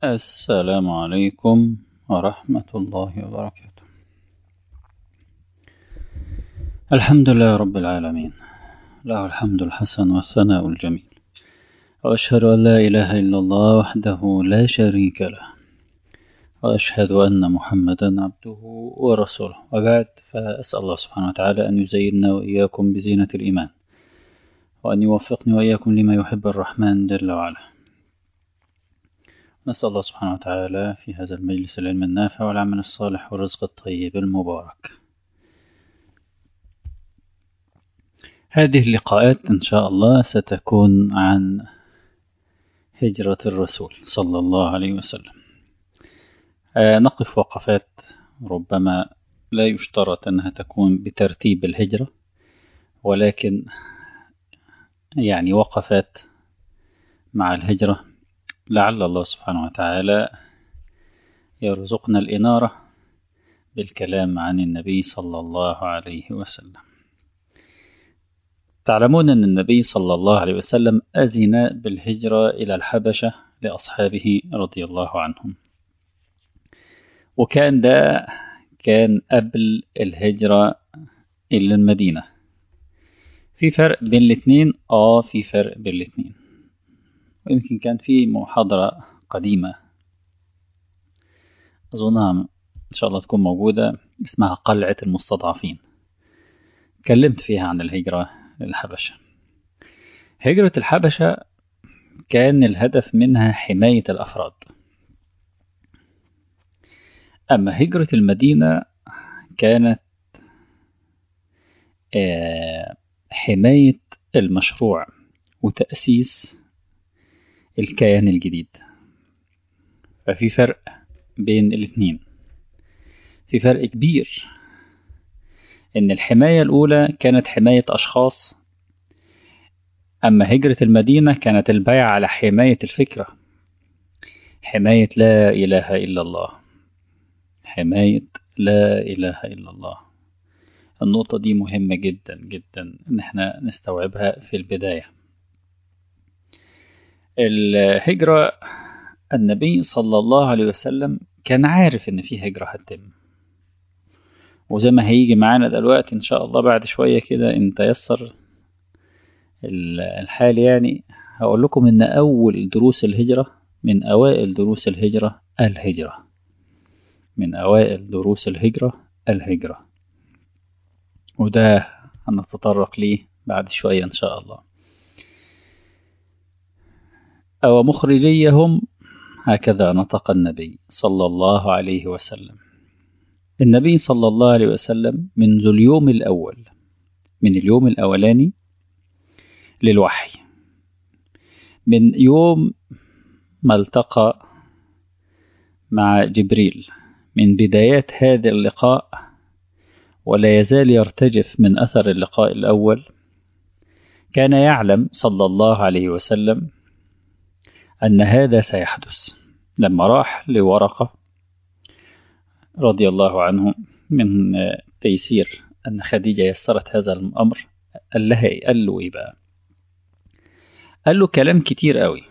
السلام عليكم ورحمة الله وبركاته الحمد لله رب العالمين له الحمد الحسن والثناء الجميل وأشهد أن لا إله إلا الله وحده لا شريك له وأشهد أن محمدا عبده ورسوله وبعد فأسأل الله سبحانه وتعالى أن يزيننا وإياكم بزينة الإيمان وأن يوفقني وإياكم لما يحب الرحمن جل وعلا نسأل الله سبحانه وتعالى في هذا المجلس العلم النافع والعمل الصالح والرزق الطيب المبارك هذه اللقاءات إن شاء الله ستكون عن هجرة الرسول صلى الله عليه وسلم نقف وقفات ربما لا يشترط أنها تكون بترتيب الهجرة ولكن يعني وقفات مع الهجرة لعل الله سبحانه وتعالى يرزقنا الإنارة بالكلام عن النبي صلى الله عليه وسلم تعلمون أن النبي صلى الله عليه وسلم أذن بالهجرة إلى الحبشة لأصحابه رضي الله عنهم وكان ده كان قبل الهجرة إلى المدينة في فرق بين الاتنين آه في فرق بين الاتنين ويمكن كان في محاضرة قديمة أظنها إن شاء الله تكون موجودة اسمها قلعة المستضعفين اتكلمت فيها عن الهجرة للحبشة هجرة الحبشة كان الهدف منها حماية الأفراد أما هجرة المدينة كانت حماية المشروع وتأسيس الكيان الجديد ففي فرق بين الاتنين في فرق كبير ان الحماية الاولى كانت حماية اشخاص اما هجرة المدينة كانت البيع على حماية الفكرة حماية لا اله الا الله حماية لا اله الا الله النقطة دي مهمة جدا جدا ان احنا نستوعبها في البداية الهجرة النبي صلى الله عليه وسلم كان عارف ان في هجرة هتتم وزي ما هيجي معانا دلوقتي ان شاء الله بعد شوية كده ان تيسر الحال يعني هقول لكم ان اول دروس الهجرة من اوائل دروس الهجرة الهجرة من اوائل دروس الهجرة الهجرة وده هنتطرق ليه بعد شوية ان شاء الله أو مخرجيهم هكذا نطق النبي صلى الله عليه وسلم النبي صلى الله عليه وسلم منذ اليوم الأول من اليوم الأولاني للوحي من يوم ما التقى مع جبريل من بدايات هذا اللقاء ولا يزال يرتجف من أثر اللقاء الأول كان يعلم صلى الله عليه وسلم أن هذا سيحدث لما راح لورقة رضي الله عنه من تيسير أن خديجة يسرت هذا الأمر قال لها إيه؟ قال له إيه بقى قال له كلام كتير قوي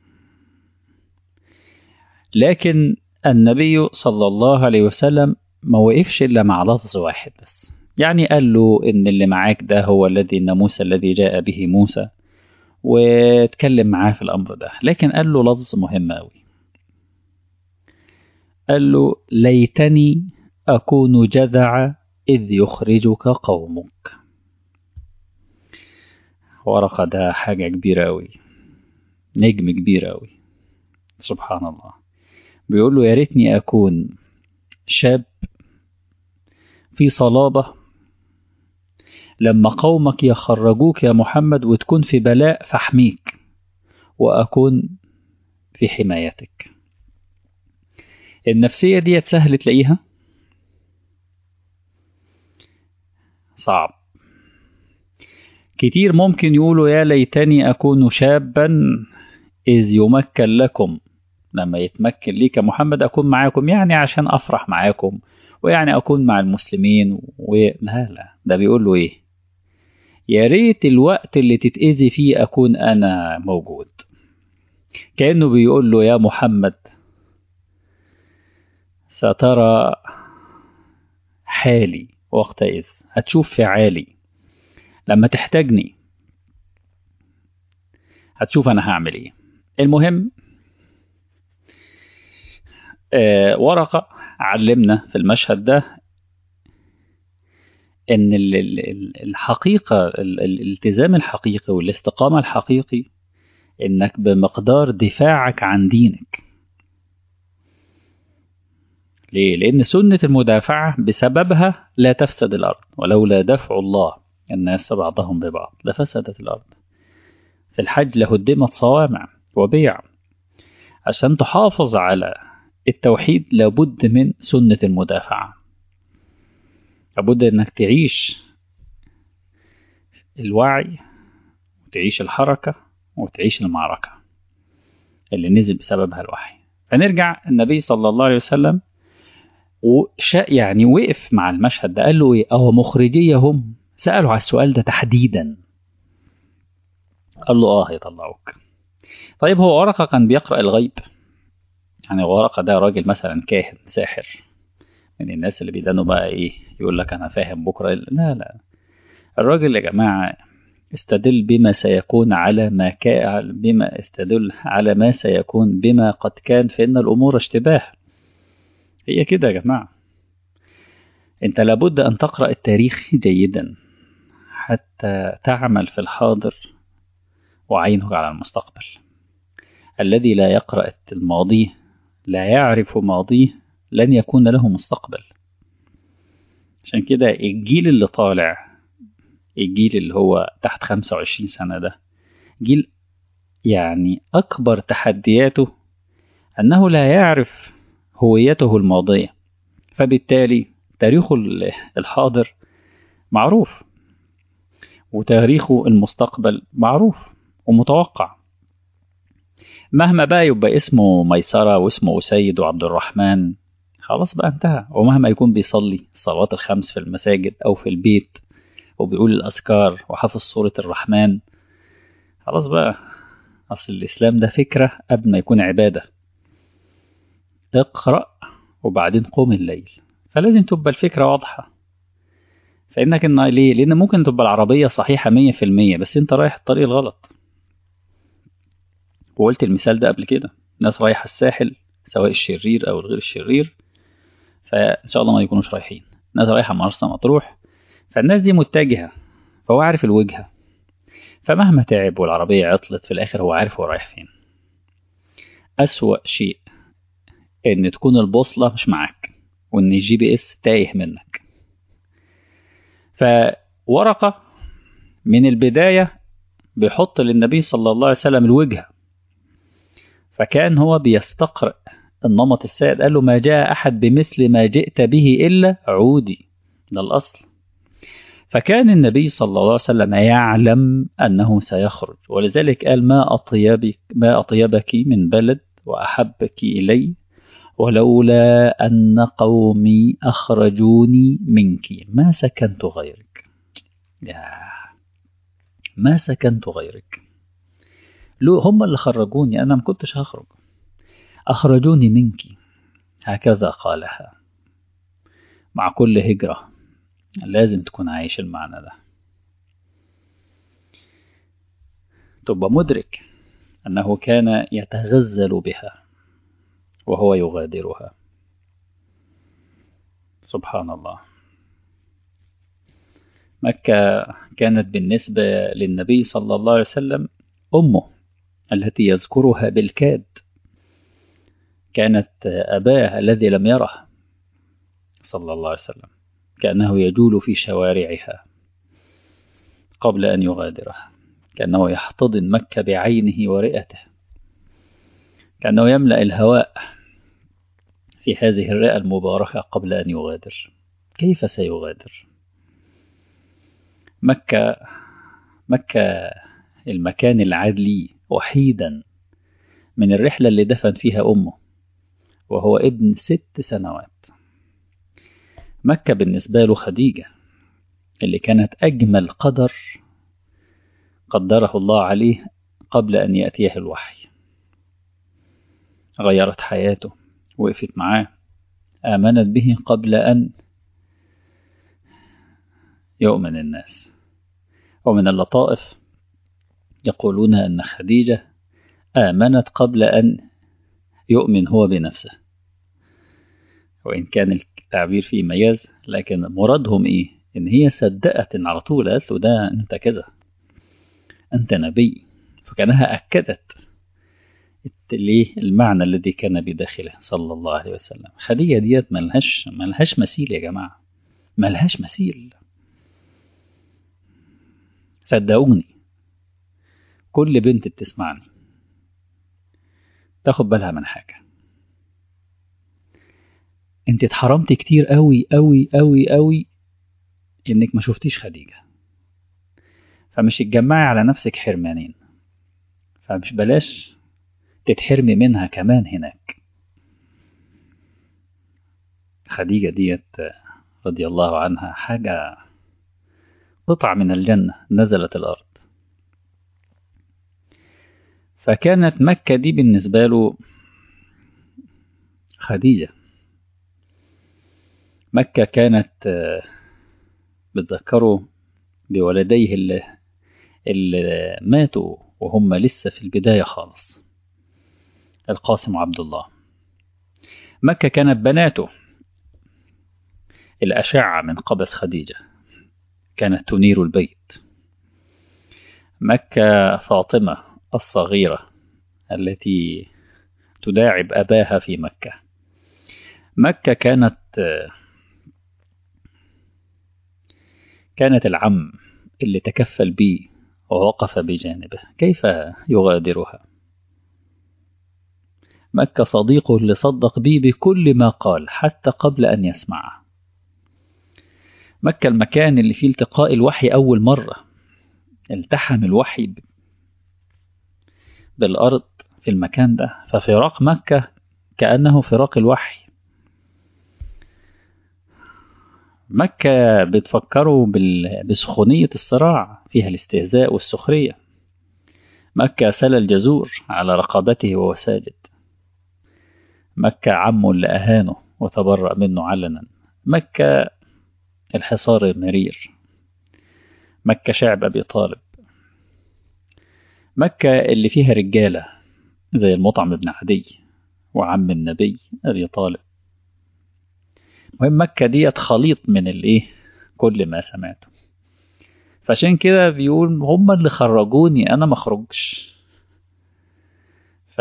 لكن النبي صلى الله عليه وسلم ما وقفش إلا مع لفظ واحد بس يعني قال له إن اللي معاك ده هو الذي الناموس الذي جاء به موسى واتكلم معاه في الأمر ده لكن قال له لفظ مهم أوي قال له ليتني أكون جذع إذ يخرجك قومك ورقة ده حاجة كبيرة أوي نجم كبير أوي سبحان الله بيقول له يا ريتني أكون شاب في صلابة لما قومك يخرجوك يا محمد وتكون في بلاء فاحميك وأكون في حمايتك النفسية دي سهل تلاقيها صعب كتير ممكن يقولوا يا ليتني أكون شابا إذ يمكن لكم لما يتمكن لي كمحمد أكون معاكم يعني عشان أفرح معاكم ويعني أكون مع المسلمين و... لا لا ده بيقول له إيه يا ريت الوقت اللي تتأذي فيه أكون أنا موجود كأنه بيقول له يا محمد سترى حالي وقتئذ هتشوف فعالي لما تحتاجني هتشوف انا هعمل ايه المهم آه ورقة علمنا في المشهد ده ان الحقيقة الالتزام الحقيقي والاستقامة الحقيقي انك بمقدار دفاعك عن دينك ليه؟ لأن سنة المدافعة بسببها لا تفسد الأرض ولولا دفع الله الناس بعضهم ببعض لفسدت الأرض في الحج لهدمت صوامع وبيع عشان تحافظ على التوحيد لابد من سنة المدافعة لابد انك تعيش الوعي وتعيش الحركة وتعيش المعركة اللي نزل بسببها الوحي فنرجع النبي صلى الله عليه وسلم وشا يعني وقف مع المشهد ده قال له ايه اهو مخرجيهم سألوا على السؤال ده تحديدا قال له اه هيطلعوك طيب هو ورقة كان بيقرأ الغيب يعني ورقة ده راجل مثلا كاهن ساحر من الناس اللي بيدانوا بقى ايه يقول لك انا فاهم بكرة لا لا الراجل يا جماعة استدل بما سيكون على ما كان بما استدل على ما سيكون بما قد كان فإن الأمور اشتباه هي كده يا جماعة انت لابد ان تقرأ التاريخ جيدا حتى تعمل في الحاضر وعينك على المستقبل الذي لا يقرأ الماضي لا يعرف ماضيه لن يكون له مستقبل عشان كده الجيل اللي طالع الجيل اللي هو تحت 25 سنة ده جيل يعني أكبر تحدياته أنه لا يعرف هويته الماضية فبالتالي تاريخه الحاضر معروف وتاريخه المستقبل معروف ومتوقع مهما بقى يبقى اسمه ميسرة واسمه أسيد وعبد الرحمن خلاص بقى انتهى ومهما يكون بيصلي الصلوات الخمس في المساجد أو في البيت وبيقول الأذكار وحافظ سورة الرحمن خلاص بقى أصل الإسلام ده فكرة قبل ما يكون عبادة اقرأ وبعدين قوم الليل فلازم تبقى الفكرة واضحة فإنك إن ليه؟ لأن ممكن تبقى العربية صحيحة مية في المية بس أنت رايح الطريق الغلط وقلت المثال ده قبل كده ناس رايحة الساحل سواء الشرير أو الغير الشرير فإن شاء الله ما يكونوش رايحين ناس رايحة مرسى مطروح فالناس دي متجهة فهو عارف الوجهة فمهما تعب والعربية عطلت في الآخر هو عارف هو رايح فين أسوأ شيء إن تكون البوصلة مش معاك وإن الجي بي إس تايه منك فورقة من البداية بيحط للنبي صلى الله عليه وسلم الوجهة فكان هو بيستقرأ النمط السائد قال له ما جاء أحد بمثل ما جئت به إلا عودي ده الأصل فكان النبي صلى الله عليه وسلم يعلم أنه سيخرج ولذلك قال ما أطيبك, ما أطيبك من بلد وأحبك إلي ولولا أن قومي أخرجوني منك ما سكنت غيرك يا ما سكنت غيرك لو هم اللي خرجوني أنا ما كنتش هخرج أخرجوني منك هكذا قالها مع كل هجرة لازم تكون عايش المعنى ده تبقى مدرك أنه كان يتغزل بها وهو يغادرها سبحان الله مكة كانت بالنسبة للنبي صلى الله عليه وسلم أمه التي يذكرها بالكاد كانت أباه الذي لم يره صلى الله عليه وسلم كأنه يجول في شوارعها قبل أن يغادرها كأنه يحتضن مكة بعينه ورئته كأنه يملأ الهواء في هذه الرئة المباركة قبل أن يغادر كيف سيغادر مكة مكة المكان العدلي وحيدا من الرحلة اللي دفن فيها أمه وهو ابن ست سنوات مكة بالنسبة له خديجة اللي كانت أجمل قدر قدره الله عليه قبل أن يأتيه الوحي غيرت حياته وقفت معاه آمنت به قبل أن يؤمن الناس ومن اللطائف يقولون أن خديجة آمنت قبل أن يؤمن هو بنفسه وإن كان التعبير فيه مياز لكن مرادهم إيه إن هي صدقت إن على طول قالت له ده أنت كذا أنت نبي فكانها أكدت ليه المعنى الذي كان بداخله صلى الله عليه وسلم خديجة ديت ملهاش ملهاش مثيل يا جماعة ملهاش مثيل صدقوني كل بنت بتسمعني تاخد بالها من حاجة انت اتحرمتي كتير قوي قوي قوي قوي انك ما شفتيش خديجة فمش تجمعي على نفسك حرمانين فمش بلاش تتحرمي منها كمان هناك خديجة ديت رضي الله عنها حاجة قطعة من الجنة نزلت الأرض فكانت مكة دي بالنسبة له خديجة مكة كانت بتذكره بولديه اللي, اللي ماتوا وهم لسه في البداية خالص القاسم عبد الله مكة كانت بناته الأشعة من قبس خديجة كانت تنير البيت مكة فاطمة الصغيرة التي تداعب أباها في مكة مكة كانت كانت العم اللي تكفل به ووقف بجانبه كيف يغادرها مكة صديقه اللي صدق به بكل ما قال حتى قبل أن يسمعه مكة المكان اللي فيه التقاء الوحي أول مرة التحم الوحي بالأرض في المكان ده ففراق مكة كأنه فراق الوحي مكة بتفكروا بسخونية الصراع فيها الاستهزاء والسخرية مكة سل الجزور على رقبته وهو ساجد مكة عمه اللي أهانه وتبرأ منه علنا مكة الحصار المرير مكة شعب أبي طالب مكة اللي فيها رجالة زي المطعم بن عدي وعم النبي أبي طالب المهم مكة ديت خليط من الايه كل ما سمعته فعشان كده بيقول هم اللي خرجوني انا ما اخرجش ف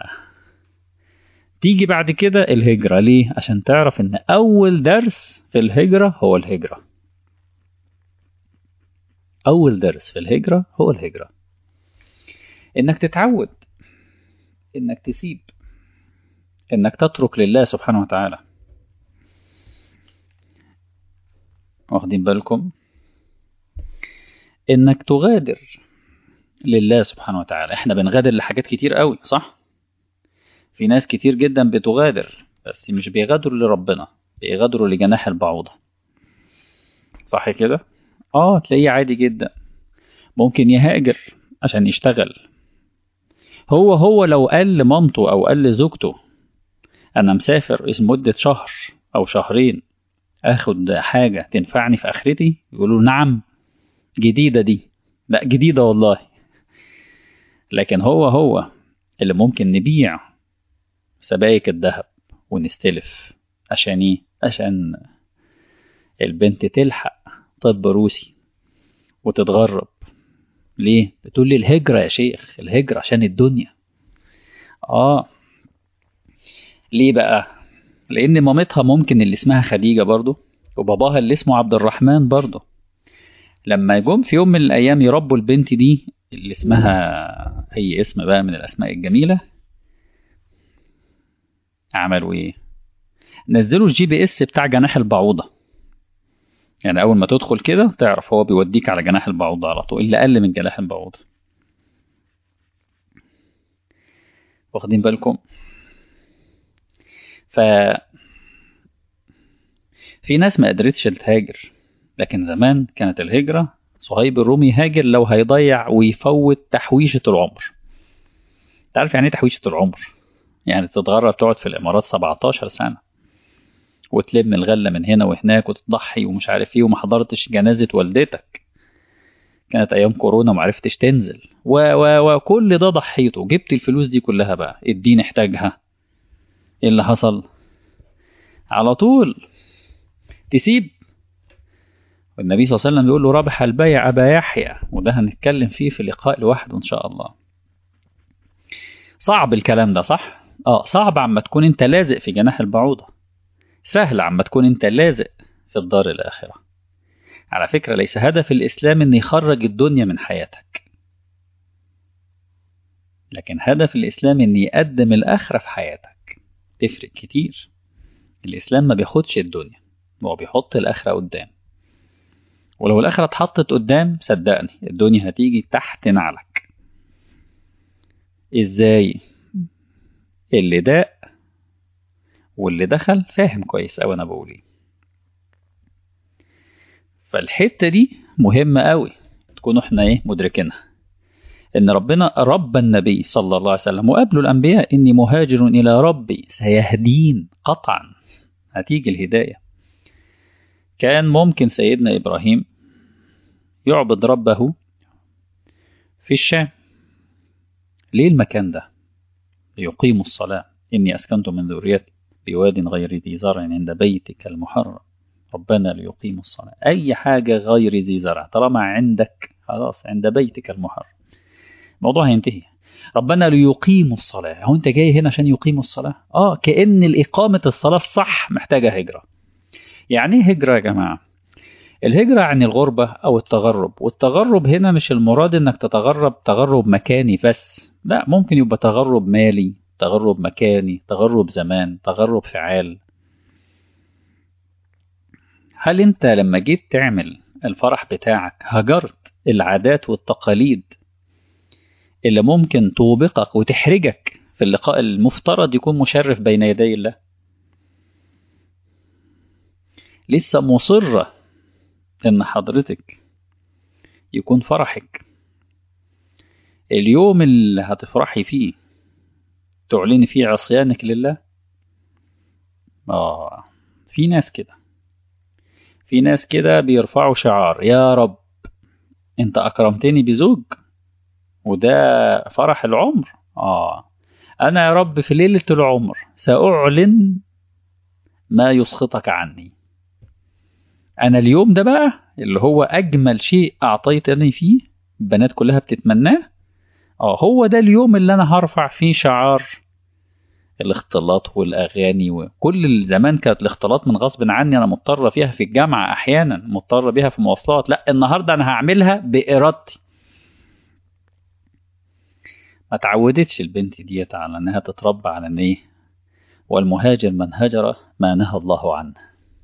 تيجي بعد كده الهجرة ليه عشان تعرف ان اول درس في الهجرة هو الهجرة اول درس في الهجرة هو الهجرة انك تتعود انك تسيب انك تترك لله سبحانه وتعالى واخدين بالكم انك تغادر لله سبحانه وتعالى احنا بنغادر لحاجات كتير قوي صح في ناس كتير جدا بتغادر بس مش بيغادروا لربنا بيغادروا لجناح البعوضة صح كده اه تلاقيه عادي جدا ممكن يهاجر عشان يشتغل هو هو لو قال لمامته او قال لزوجته انا مسافر لمدة شهر او شهرين اخد حاجة تنفعني في اخرتي يقولوا نعم جديدة دي لا جديدة والله لكن هو هو اللي ممكن نبيع سبائك الذهب ونستلف عشان ايه عشان البنت تلحق طب روسي وتتغرب ليه بتقول لي الهجرة يا شيخ الهجرة عشان الدنيا اه ليه بقى لان مامتها ممكن اللي اسمها خديجة برضو وباباها اللي اسمه عبد الرحمن برضو لما جم في يوم من الايام يربوا البنت دي اللي اسمها اي اسم بقى من الاسماء الجميلة عملوا ايه نزلوا الجي بي اس بتاع جناح البعوضة يعني اول ما تدخل كده تعرف هو بيوديك على جناح البعوضة على طول اللي اقل من جناح البعوضة واخدين بالكم ف في ناس ما قدرتش تهاجر لكن زمان كانت الهجرة صهيب الرومي هاجر لو هيضيع ويفوت تحويشة العمر تعرف يعني ايه تحويشة العمر يعني تتغرب تقعد في الامارات 17 سنة وتلم الغلة من هنا وهناك وتضحي ومش عارف ايه وما حضرتش جنازة والدتك كانت ايام كورونا وما عرفتش تنزل و و وكل ده ضحيته جبت الفلوس دي كلها بقى الدين احتاجها ايه اللي حصل على طول تسيب والنبي صلى الله عليه وسلم بيقول له ربح البيع أبا يحيى وده هنتكلم فيه في لقاء لوحده إن شاء الله صعب الكلام ده صح؟ اه صعب عما تكون انت لازق في جناح البعوضة سهل عما تكون انت لازق في الدار الآخرة على فكرة ليس هدف الإسلام إن يخرج الدنيا من حياتك لكن هدف الإسلام إن يقدم الآخرة في حياتك تفرق كتير الإسلام ما بياخدش الدنيا هو بيحط الآخرة قدام ولو الآخرة اتحطت قدام صدقني الدنيا هتيجي تحت نعلك إزاي اللي داق واللي دخل فاهم كويس أوي أنا بقول إيه فالحتة دي مهمة أوي تكونوا إحنا إيه مدركينها إن ربنا رب النبي صلى الله عليه وسلم وقبله الأنبياء إني مهاجر إلى ربي سيهدين قطعا هتيجي الهداية كان ممكن سيدنا إبراهيم يعبد ربه في الشام ليه المكان ده ليقيموا الصلاة إني أسكنت من ذريتي بواد غير ذي زرع عند بيتك المحرم ربنا ليقيموا الصلاة أي حاجة غير ذي زرع طالما عندك خلاص عند بيتك المحرم الموضوع هينتهي ربنا ليقيموا الصلاة هو أنت جاي هنا عشان يقيموا الصلاة آه كأن الإقامة الصلاة الصح محتاجة هجرة يعني ايه هجرة يا جماعة الهجرة عن الغربة أو التغرب والتغرب هنا مش المراد إنك تتغرب تغرب مكاني بس لا ممكن يبقى تغرب مالي تغرب مكاني تغرب زمان تغرب فعال هل انت لما جيت تعمل الفرح بتاعك هجرت العادات والتقاليد اللي ممكن توبقك وتحرجك في اللقاء المفترض يكون مشرف بين يدي الله لسه مصرة ان حضرتك يكون فرحك اليوم اللي هتفرحي فيه تعلني فيه عصيانك لله اه في ناس كده في ناس كده بيرفعوا شعار يا رب انت اكرمتني بزوج وده فرح العمر اه انا يا رب في ليلة العمر سأعلن ما يسخطك عني انا اليوم ده بقى اللي هو اجمل شيء اعطيتني فيه البنات كلها بتتمناه اه هو ده اليوم اللي انا هرفع فيه شعار الاختلاط والاغاني وكل زمان كانت الاختلاط من غصب عني انا مضطر فيها في الجامعه احيانا مضطر بيها في مواصلات لا النهارده انا هعملها بارادتي ما تعودتش البنت ديت على انها تتربى على ان ايه والمهاجر من هجر ما نهى الله عنه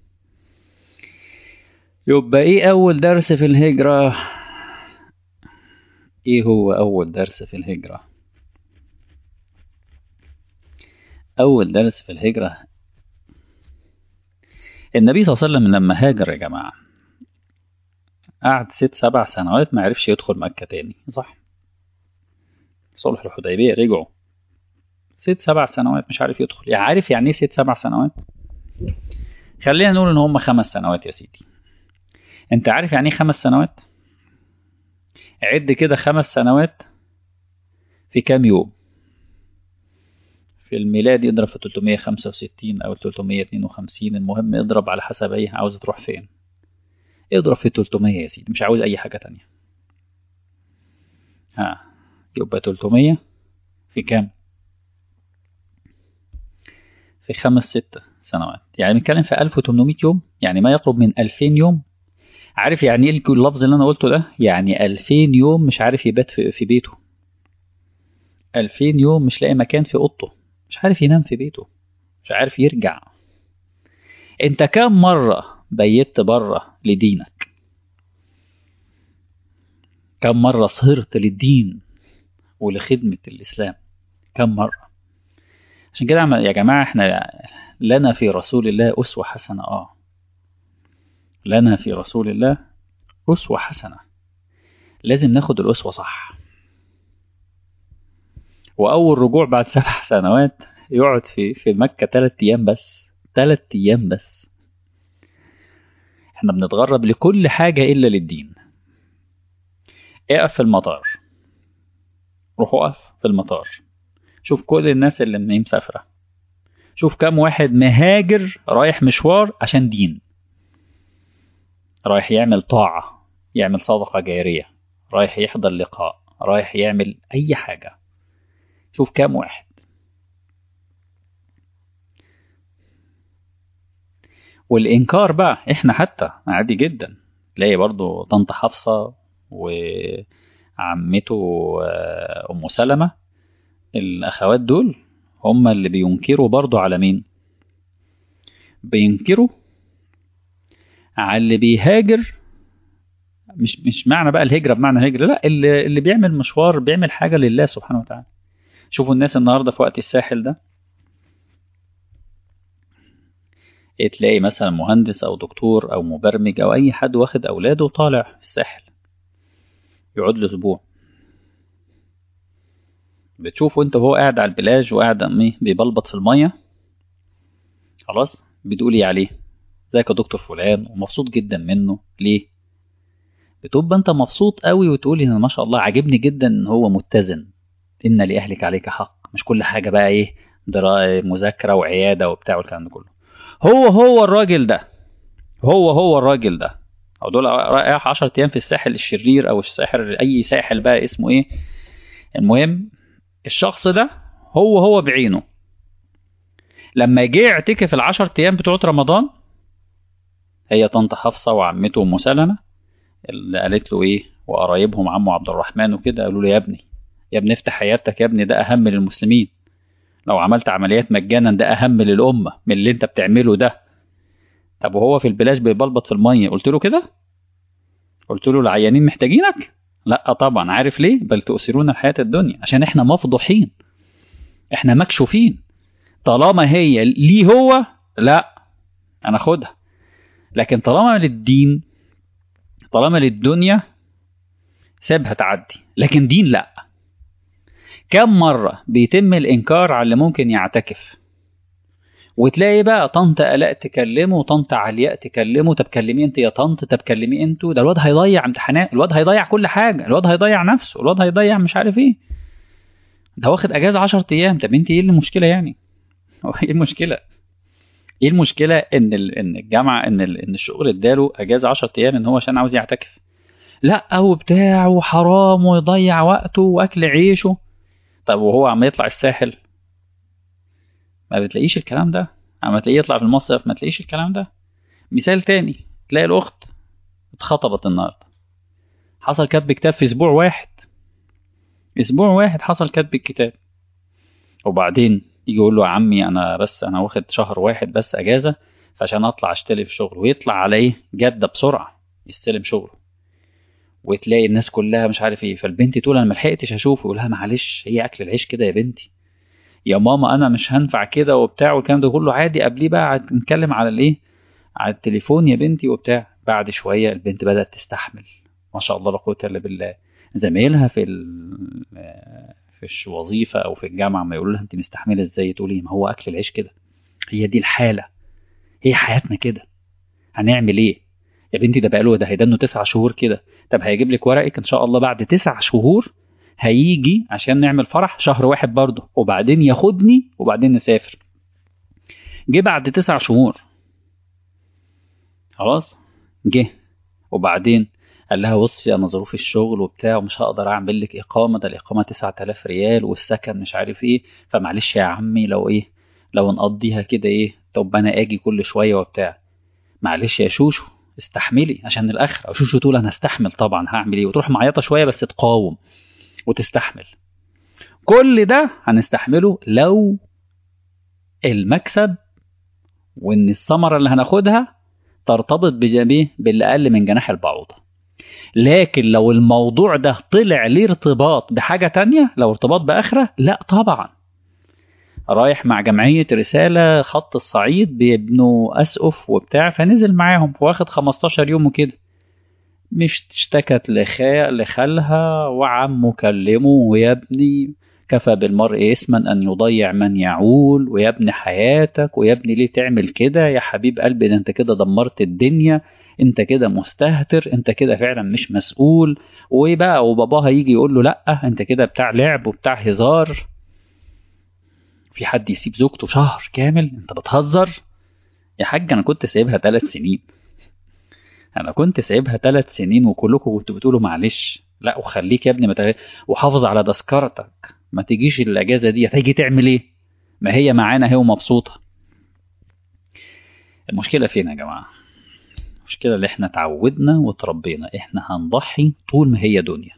يبقى ايه اول درس في الهجره ايه هو اول درس في الهجره أول درس في الهجرة النبي صلى الله عليه وسلم لما هاجر يا جماعة قعد ست سبع سنوات ما عرفش يدخل مكة تاني صح صلح الحديبية رجعوا ست سبع سنوات مش عارف يدخل يعني عارف يعني ايه ست سبع سنوات خلينا نقول ان هم خمس سنوات يا سيدي انت عارف يعني ايه خمس سنوات عد كده خمس سنوات في كام يوم في الميلاد يضرب في 365 أو 352 المهم اضرب على حسب أي عاوز تروح فين اضرب في 300 يا سيدي مش عاوز أي حاجة تانية ها يبقى 300 في كام في خمس ست سنوات يعني بنتكلم في 1800 يوم يعني ما يقرب من 2000 يوم عارف يعني ايه اللفظ اللي انا قلته ده يعني 2000 يوم مش عارف يبات في, في بيته 2000 يوم مش لاقي مكان في اوضته مش عارف ينام في بيته مش عارف يرجع انت كم مرة بيت بره لدينك كم مرة صهرت للدين ولخدمة الإسلام كم مرة عشان كده يا جماعة احنا لنا في رسول الله أسوة حسنة اه لنا في رسول الله أسوة حسنة لازم ناخد الأسوة صح وأول رجوع بعد سبع سنوات يقعد في في مكة تلات أيام بس تلات أيام بس احنا بنتغرب لكل حاجة إلا للدين اقف في المطار روح اقف في المطار شوف كل الناس اللي مسافرة شوف كم واحد مهاجر رايح مشوار عشان دين رايح يعمل طاعة يعمل صدقة جارية رايح يحضر لقاء رايح يعمل أي حاجة شوف كام واحد والإنكار بقى إحنا حتى عادي جدا تلاقي برضو طنط حفصة وعمته أم سلمة الأخوات دول هم اللي بينكروا برضو على مين بينكروا على اللي بيهاجر مش مش معنى بقى الهجرة بمعنى الهجرة لا اللي, اللي بيعمل مشوار بيعمل حاجة لله سبحانه وتعالى شوفوا الناس النهاردة في وقت الساحل ده تلاقي مثلا مهندس أو دكتور أو مبرمج أو أي حد واخد أولاده وطالع في الساحل يقعد له أسبوع بتشوفه أنت وهو قاعد على البلاج وقاعد أمي بيبلبط في المية خلاص بتقولي عليه ازيك يا دكتور فلان ومبسوط جدا منه ليه بتبقى انت مبسوط قوي وتقولي ان ما شاء الله عاجبني جدا ان هو متزن ان لاهلك عليك حق مش كل حاجه بقى ايه درايه مذاكره وعياده وبتاع والكلام ده كله هو هو الراجل ده هو هو الراجل ده او دول رايح 10 ايام في الساحل الشرير او الساحل اي ساحل بقى اسمه ايه المهم الشخص ده هو هو بعينه لما جه يعتكف العشر ايام بتوعت رمضان هي طنط حفصه وعمته ام سلمه اللي قالت له ايه وقرايبهم عمه عبد الرحمن وكده قالوا له يا ابني يا ابني افتح حياتك يا ابني ده اهم للمسلمين لو عملت عمليات مجانا ده اهم للامه من اللي انت بتعمله ده طب وهو في البلاش بيبلبط في الميه قلت له كده قلت له العيانين محتاجينك لا طبعا عارف ليه بل تؤثرون الحياه الدنيا عشان احنا مفضوحين احنا مكشوفين طالما هي ليه هو لا انا خدها لكن طالما للدين طالما للدنيا سيبها تعدي لكن دين لا كم مرة بيتم الإنكار على اللي ممكن يعتكف وتلاقي بقى طنط آلاء تكلمه وطنط علياء تكلمه طب كلمي انت يا طنط طب كلمي انتوا ده الواد هيضيع امتحانات الواد هيضيع كل حاجة الواد هيضيع نفسه الواد هيضيع مش عارف ايه ده واخد اجازة 10 ايام طب انت ايه المشكلة يعني ايه المشكلة ايه المشكله ان ان الجامعه ان ان الشغل اداله اجازه 10 ايام ان هو عشان عاوز يعتكف لا وبتاع وحرام ويضيع وقته واكل عيشه طب وهو عم يطلع الساحل ما بتلاقيش الكلام ده اما تلاقيه يطلع في المصيف ما تلاقيش الكلام ده مثال تاني تلاقي الاخت اتخطبت النهارده حصل كتب كتاب في اسبوع واحد اسبوع واحد حصل كتب الكتاب وبعدين يجي يقول له يا عمي انا بس انا واخد شهر واحد بس اجازه فعشان اطلع اشتغل في شغل ويطلع على ايه جده بسرعه يستلم شغله وتلاقي الناس كلها مش عارف ايه فالبنت تقول انا ما لحقتش اشوفه يقول لها معلش هي اكل العيش كده يا بنتي يا ماما انا مش هنفع كده وبتاع والكلام ده كله عادي قبليه بقى نتكلم على الايه على التليفون يا بنتي وبتاع بعد شويه البنت بدات تستحمل ما شاء الله لا قوه الا بالله زمايلها في في الوظيفه او في الجامعه ما يقولوا لها انت مستحمله ازاي تقولي ما هو اكل العيش كده هي دي الحاله هي حياتنا كده هنعمل ايه يا بنتي ده بقاله ده هيدنه تسع شهور كده طب هيجيب لك ورقك ان شاء الله بعد تسع شهور هيجي عشان نعمل فرح شهر واحد برضه وبعدين ياخدني وبعدين نسافر جه بعد تسع شهور خلاص جه وبعدين قال لها بصي انا ظروف الشغل وبتاع ومش هقدر اعمل لك اقامه ده الاقامه 9000 ريال والسكن مش عارف ايه فمعلش يا عمي لو ايه لو نقضيها كده ايه طب انا اجي كل شويه وبتاع معلش يا شوشو استحملي عشان الاخر او شوشو تقول انا استحمل طبعا هعمل ايه وتروح معيطه شويه بس تقاوم وتستحمل كل ده هنستحمله لو المكسب وان الثمره اللي هناخدها ترتبط بجميع باللي اقل من جناح البعوضه لكن لو الموضوع ده طلع ليه ارتباط بحاجه تانية لو ارتباط باخره لا طبعا رايح مع جمعية رسالة خط الصعيد بيبنوا أسقف وبتاع فنزل معاهم واخد 15 يوم وكده مش اشتكت لخا لخالها وعمه كلمه ويا ابني كفى بالمرء اسما ان يضيع من يعول ويبني حياتك ويا ابني ليه تعمل كده يا حبيب قلبي ده انت كده دمرت الدنيا انت كده مستهتر انت كده فعلا مش مسؤول وايه بقى وباباها يجي يقول له لا انت كده بتاع لعب وبتاع هزار في حد يسيب زوجته شهر كامل انت بتهزر يا حاج انا كنت سايبها ثلاث سنين انا كنت سايبها ثلاث سنين وكلكم كنتوا بتقولوا معلش لا وخليك يا ابني متغ... وحافظ على تذكرتك ما تجيش الاجازه دي هتيجي تعمل ايه ما هي معانا هي ومبسوطه المشكله فين يا جماعه المشكله اللي احنا اتعودنا وتربينا احنا هنضحي طول ما هي دنيا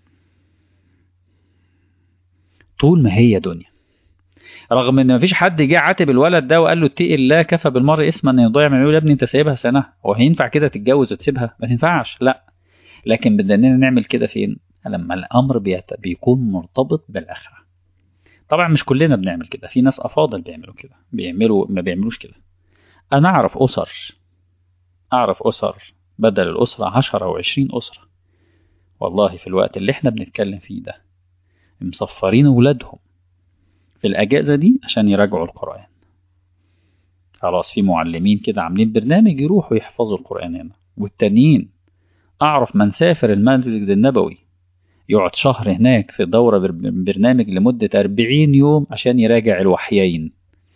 طول ما هي دنيا رغم ان مفيش حد جه عاتب الولد ده وقال له اتقي الله كفى بالمرء اسما ان يضيع من يا ابني انت سايبها سنه هو هينفع كده تتجوز وتسيبها ما تنفعش لا لكن بدنا نعمل كده فين لما الامر بيت... بيكون مرتبط بالاخره طبعا مش كلنا بنعمل كده في ناس افاضل بيعملوا كده بيعملوا ما بيعملوش كده انا اعرف اسر اعرف اسر بدل الاسره 10 او 20 اسره والله في الوقت اللي احنا بنتكلم فيه ده مصفرين ولادهم في الأجازة دي عشان يراجعوا القرآن خلاص في معلمين كده عاملين برنامج يروحوا يحفظوا القرآن هنا والتانيين أعرف من سافر المسجد النبوي يقعد شهر هناك في دورة برنامج لمدة أربعين يوم عشان يراجع الوحيين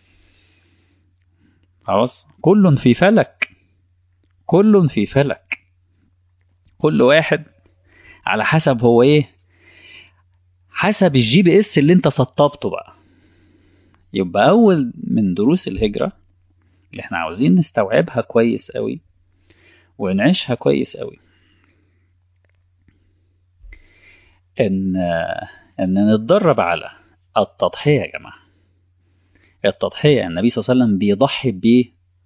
خلاص كل في فلك كل في فلك كل واحد على حسب هو ايه حسب الجي بي اس اللي انت سطبته بقى يبقى اول من دروس الهجرة اللي احنا عاوزين نستوعبها كويس قوي ونعيشها كويس قوي ان ان نتدرب على التضحية يا جماعة التضحية النبي صلى الله عليه وسلم بيضحي ب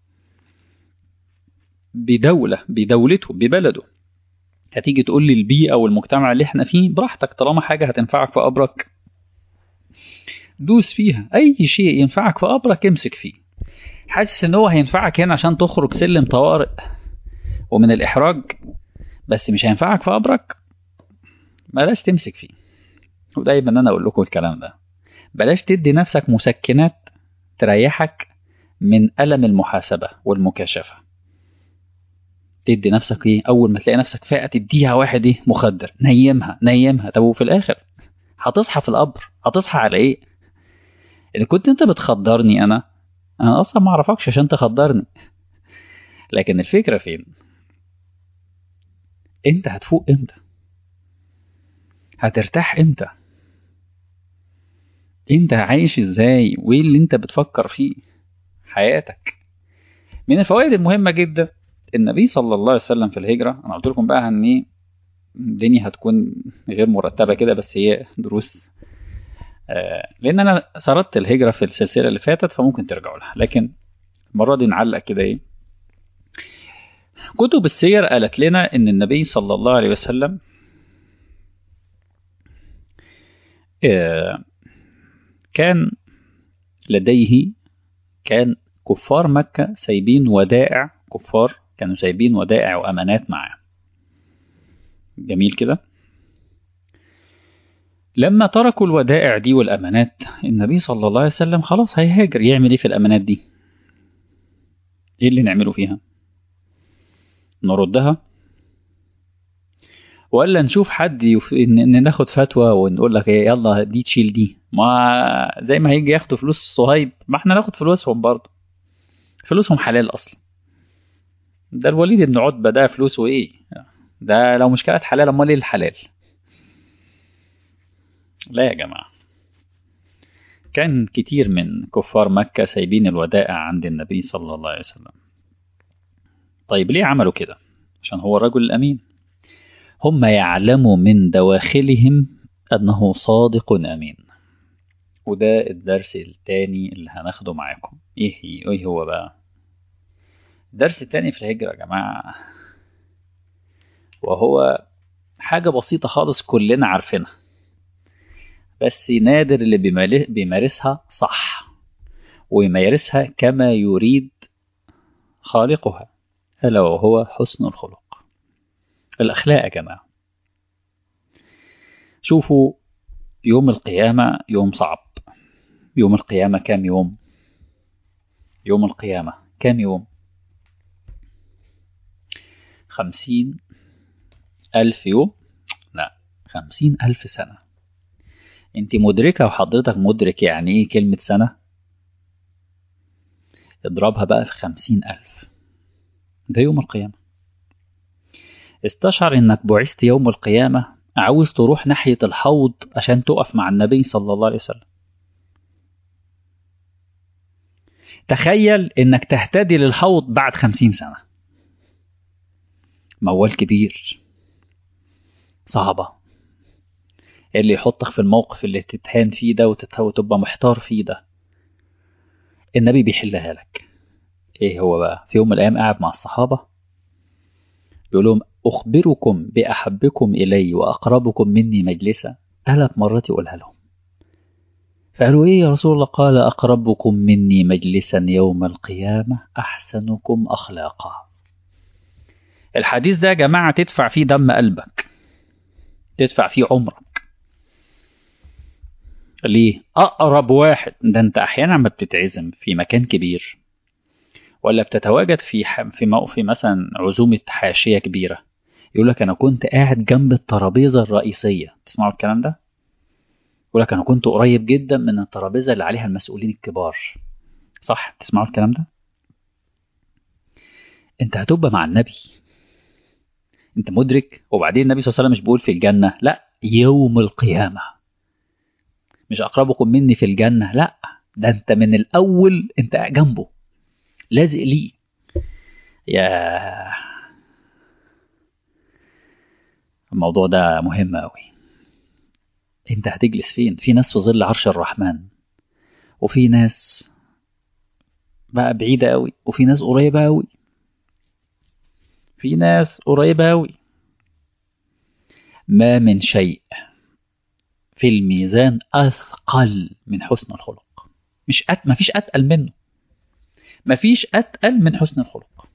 بدولة بدولته ببلده هتيجي تقول لي البيئة والمجتمع اللي احنا فيه براحتك طالما حاجة هتنفعك في قبرك دوس فيها أي شيء ينفعك في قبرك امسك فيه حاسس ان هو هينفعك هنا عشان تخرج سلم طوارئ ومن الإحراج بس مش هينفعك في قبرك بلاش تمسك فيه ودايما انا اقول لكم الكلام ده بلاش تدي نفسك مسكنات تريحك من ألم المحاسبة والمكاشفة تدي نفسك ايه اول ما تلاقي نفسك فاقه تديها واحد ايه مخدر نيمها نيمها طب وفي الاخر هتصحى في القبر هتصحى على ايه ان كنت انت بتخدرني انا انا اصلا ما اعرفكش عشان تخدرني لكن الفكره فين انت هتفوق امتى هترتاح امتى انت عايش ازاي وايه اللي انت بتفكر فيه حياتك من الفوائد المهمه جدا النبي صلى الله عليه وسلم في الهجرة أنا قلت لكم بقى إن إيه الدنيا هتكون غير مرتبة كده بس هي دروس آه لأن أنا سردت الهجرة في السلسلة اللي فاتت فممكن ترجعوا لها لكن المرة دي نعلق كده إيه كتب السير قالت لنا إن النبي صلى الله عليه وسلم آه كان لديه كان كفار مكة سايبين ودائع كفار كانوا سايبين ودائع وأمانات معاه جميل كده لما تركوا الودائع دي والأمانات النبي صلى الله عليه وسلم خلاص هيهاجر يعمل ايه في الأمانات دي ايه اللي نعمله فيها نردها ولا نشوف حد يف... ان ناخد فتوى ونقول لك ايه يلا دي تشيل دي ما زي ما هيجي ياخدوا فلوس صهيب ما احنا ناخد فلوسهم برضه فلوسهم حلال اصلا ده الوليد بن عتبة ده فلوسه ايه ده لو مش كانت حلال امال ايه الحلال لا يا جماعة كان كتير من كفار مكة سايبين الودائع عند النبي صلى الله عليه وسلم طيب ليه عملوا كده عشان هو الرجل الأمين هم يعلموا من دواخلهم أنه صادق أمين وده الدرس التاني اللي هناخده معاكم ايه ايه هو بقى الدرس التاني في الهجرة يا جماعة وهو حاجة بسيطة خالص كلنا عارفينها بس نادر اللي بيمارسها صح ويمارسها كما يريد خالقها ألا وهو حسن الخلق الأخلاق يا جماعة شوفوا يوم القيامة يوم صعب يوم القيامة كام يوم يوم القيامة كام يوم خمسين ألف يوم لا خمسين ألف سنة انت مدركة وحضرتك مدرك يعني ايه كلمة سنة اضربها بقى في خمسين ألف ده يوم القيامة استشعر انك بعثت يوم القيامة عاوز تروح ناحية الحوض عشان تقف مع النبي صلى الله عليه وسلم تخيل انك تهتدي للحوض بعد خمسين سنة موال كبير صعبة اللي يحطك في الموقف اللي تتهان فيه ده وتبقى محتار فيه ده النبي بيحلها لك ايه هو بقى في يوم من الايام قاعد مع الصحابة بيقول لهم اخبركم باحبكم الي واقربكم مني مجلسا ثلاث مرات يقولها لهم فقالوا ايه يا رسول الله قال اقربكم مني مجلسا يوم القيامة احسنكم اخلاقا الحديث ده يا جماعة تدفع فيه دم قلبك تدفع فيه عمرك ليه اقرب واحد ده انت احيانا ما بتتعزم في مكان كبير ولا بتتواجد في في في مثلا عزومه حاشيه كبيره يقول لك انا كنت قاعد جنب الترابيزه الرئيسيه تسمعوا الكلام ده يقول لك انا كنت قريب جدا من الترابيزه اللي عليها المسؤولين الكبار صح تسمعوا الكلام ده انت هتبقى مع النبي انت مدرك وبعدين النبي صلى الله عليه وسلم مش بيقول في الجنه لا يوم القيامه مش اقربكم مني في الجنه لا ده انت من الاول انت جنبه لازق ليه يا الموضوع ده مهم قوي انت هتجلس فين في ناس في ظل عرش الرحمن وفي ناس بقى بعيدة قوي وفي ناس قريبة قوي في ناس قريبة قوي ما من شيء في الميزان أثقل من حسن الخلق مش أت... ما فيش أتقل منه ما فيش أتقل من حسن الخلق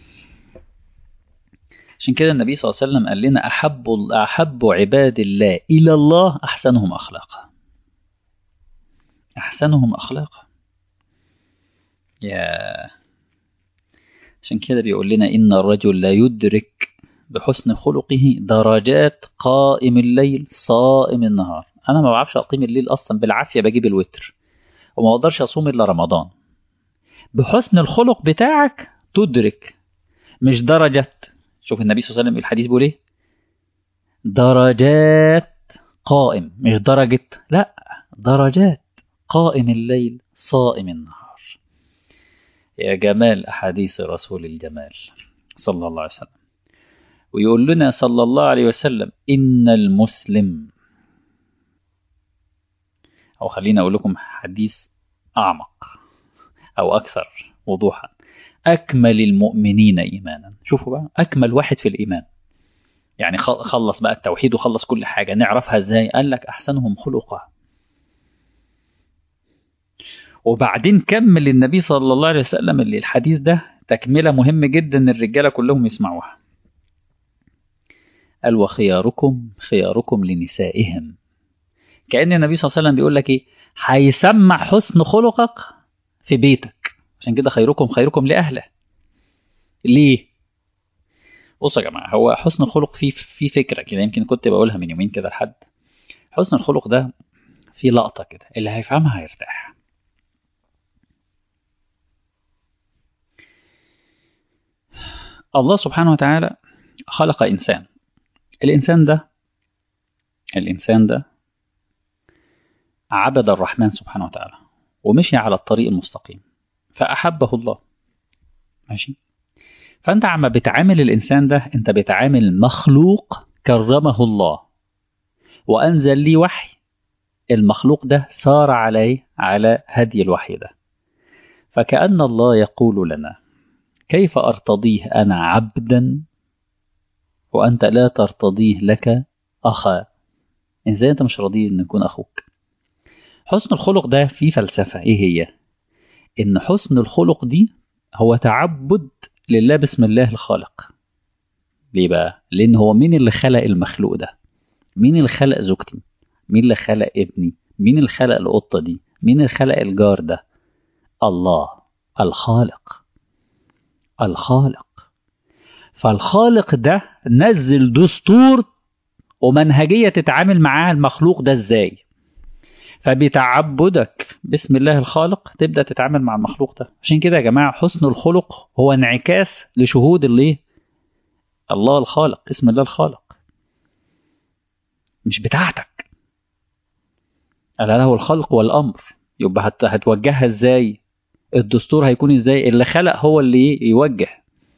عشان كده النبي صلى الله عليه وسلم قال لنا أحب أحب عباد الله إلى الله أحسنهم أخلاقا أحسنهم أخلاقا يا عشان كده بيقول لنا إن الرجل لا يدرك بحسن خلقه درجات قائم الليل صائم النهار أنا ما بعرفش أقيم الليل أصلا بالعافية بجيب الوتر وما أقدرش أصوم إلا رمضان بحسن الخلق بتاعك تدرك مش درجة شوف النبي صلى الله عليه وسلم الحديث بيقول ايه درجات قائم مش درجة لا درجات قائم الليل صائم النهار يا جمال أحاديث رسول الجمال صلى الله عليه وسلم ويقول لنا صلى الله عليه وسلم إن المسلم أو خلينا أقول لكم حديث أعمق أو أكثر وضوحا أكمل المؤمنين إيمانا شوفوا بقى أكمل واحد في الإيمان يعني خلص بقى التوحيد وخلص كل حاجة نعرفها إزاي قال لك أحسنهم خلقا وبعدين كمل النبي صلى الله عليه وسلم اللي الحديث ده تكملة مهم جدا الرجالة كلهم يسمعوها قال وخياركم خياركم لنسائهم كأن النبي صلى الله عليه وسلم بيقول لك إيه هيسمع حسن خلقك في بيتك عشان كده خيركم خيركم لأهله ليه بصوا يا جماعة هو حسن الخلق فيه في فكرة كده يمكن كنت بقولها من يومين كده لحد حسن الخلق ده في لقطة كده اللي هيفهمها هيرتاح الله سبحانه وتعالى خلق إنسان الإنسان ده الإنسان ده عبد الرحمن سبحانه وتعالى ومشي على الطريق المستقيم فأحبه الله ماشي فأنت عم بتعامل الإنسان ده أنت بتعامل مخلوق كرمه الله وأنزل لي وحي المخلوق ده سار عليه على هدي الوحي ده فكأن الله يقول لنا كيف أرتضيه أنا عبدا وأنت لا ترتضيه لك أخا إزاي أنت مش راضي أن يكون أخوك حسن الخلق ده فيه فلسفة إيه هي إن حسن الخلق دي هو تعبد لله بسم الله الخالق ليه بقى لأن هو مين اللي خلق المخلوق ده مين اللي خلق زوجتي مين اللي خلق ابني مين اللي خلق القطة دي مين اللي خلق الجار ده الله الخالق الخالق فالخالق ده نزل دستور ومنهجية تتعامل معاه المخلوق ده ازاي فبتعبدك بسم الله الخالق تبدأ تتعامل مع المخلوق ده عشان كده يا جماعة حسن الخلق هو انعكاس لشهود اللي الله الخالق اسم الله الخالق مش بتاعتك ألا له الخلق والأمر يبقى هت... هتوجهها ازاي الدستور هيكون ازاي اللي خلق هو اللي يوجه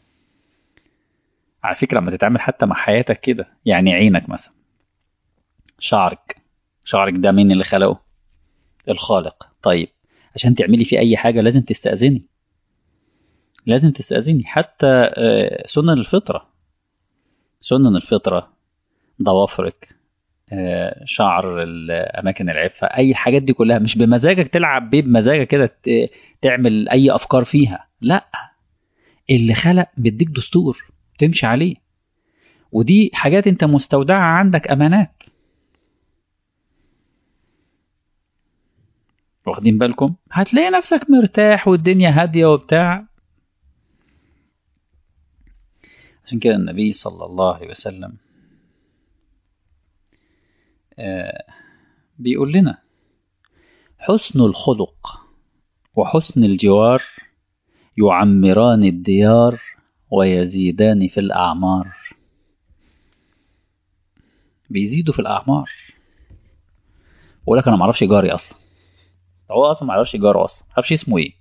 على فكرة لما تتعامل حتى مع حياتك كده يعني عينك مثلا شعرك شعرك ده مين اللي خلقه الخالق طيب عشان تعملي فيه اي حاجة لازم تستأذني لازم تستأذني حتى سنن الفطرة سنن الفطرة ضوافرك شعر الاماكن العفه اي الحاجات دي كلها مش بمزاجك تلعب بيه بمزاجك كده تعمل اي افكار فيها لا اللي خلق بيديك دستور تمشي عليه ودي حاجات انت مستودعه عندك امانات واخدين بالكم هتلاقي نفسك مرتاح والدنيا هاديه وبتاع عشان كده النبي صلى الله عليه وسلم بيقول لنا حسن الخلق وحسن الجوار يعمران الديار ويزيدان في الأعمار بيزيدوا في الأعمار بقول لك أنا معرفش جاري أصلا هو أصلا معرفش جاره أصلا معرفش اسمه إيه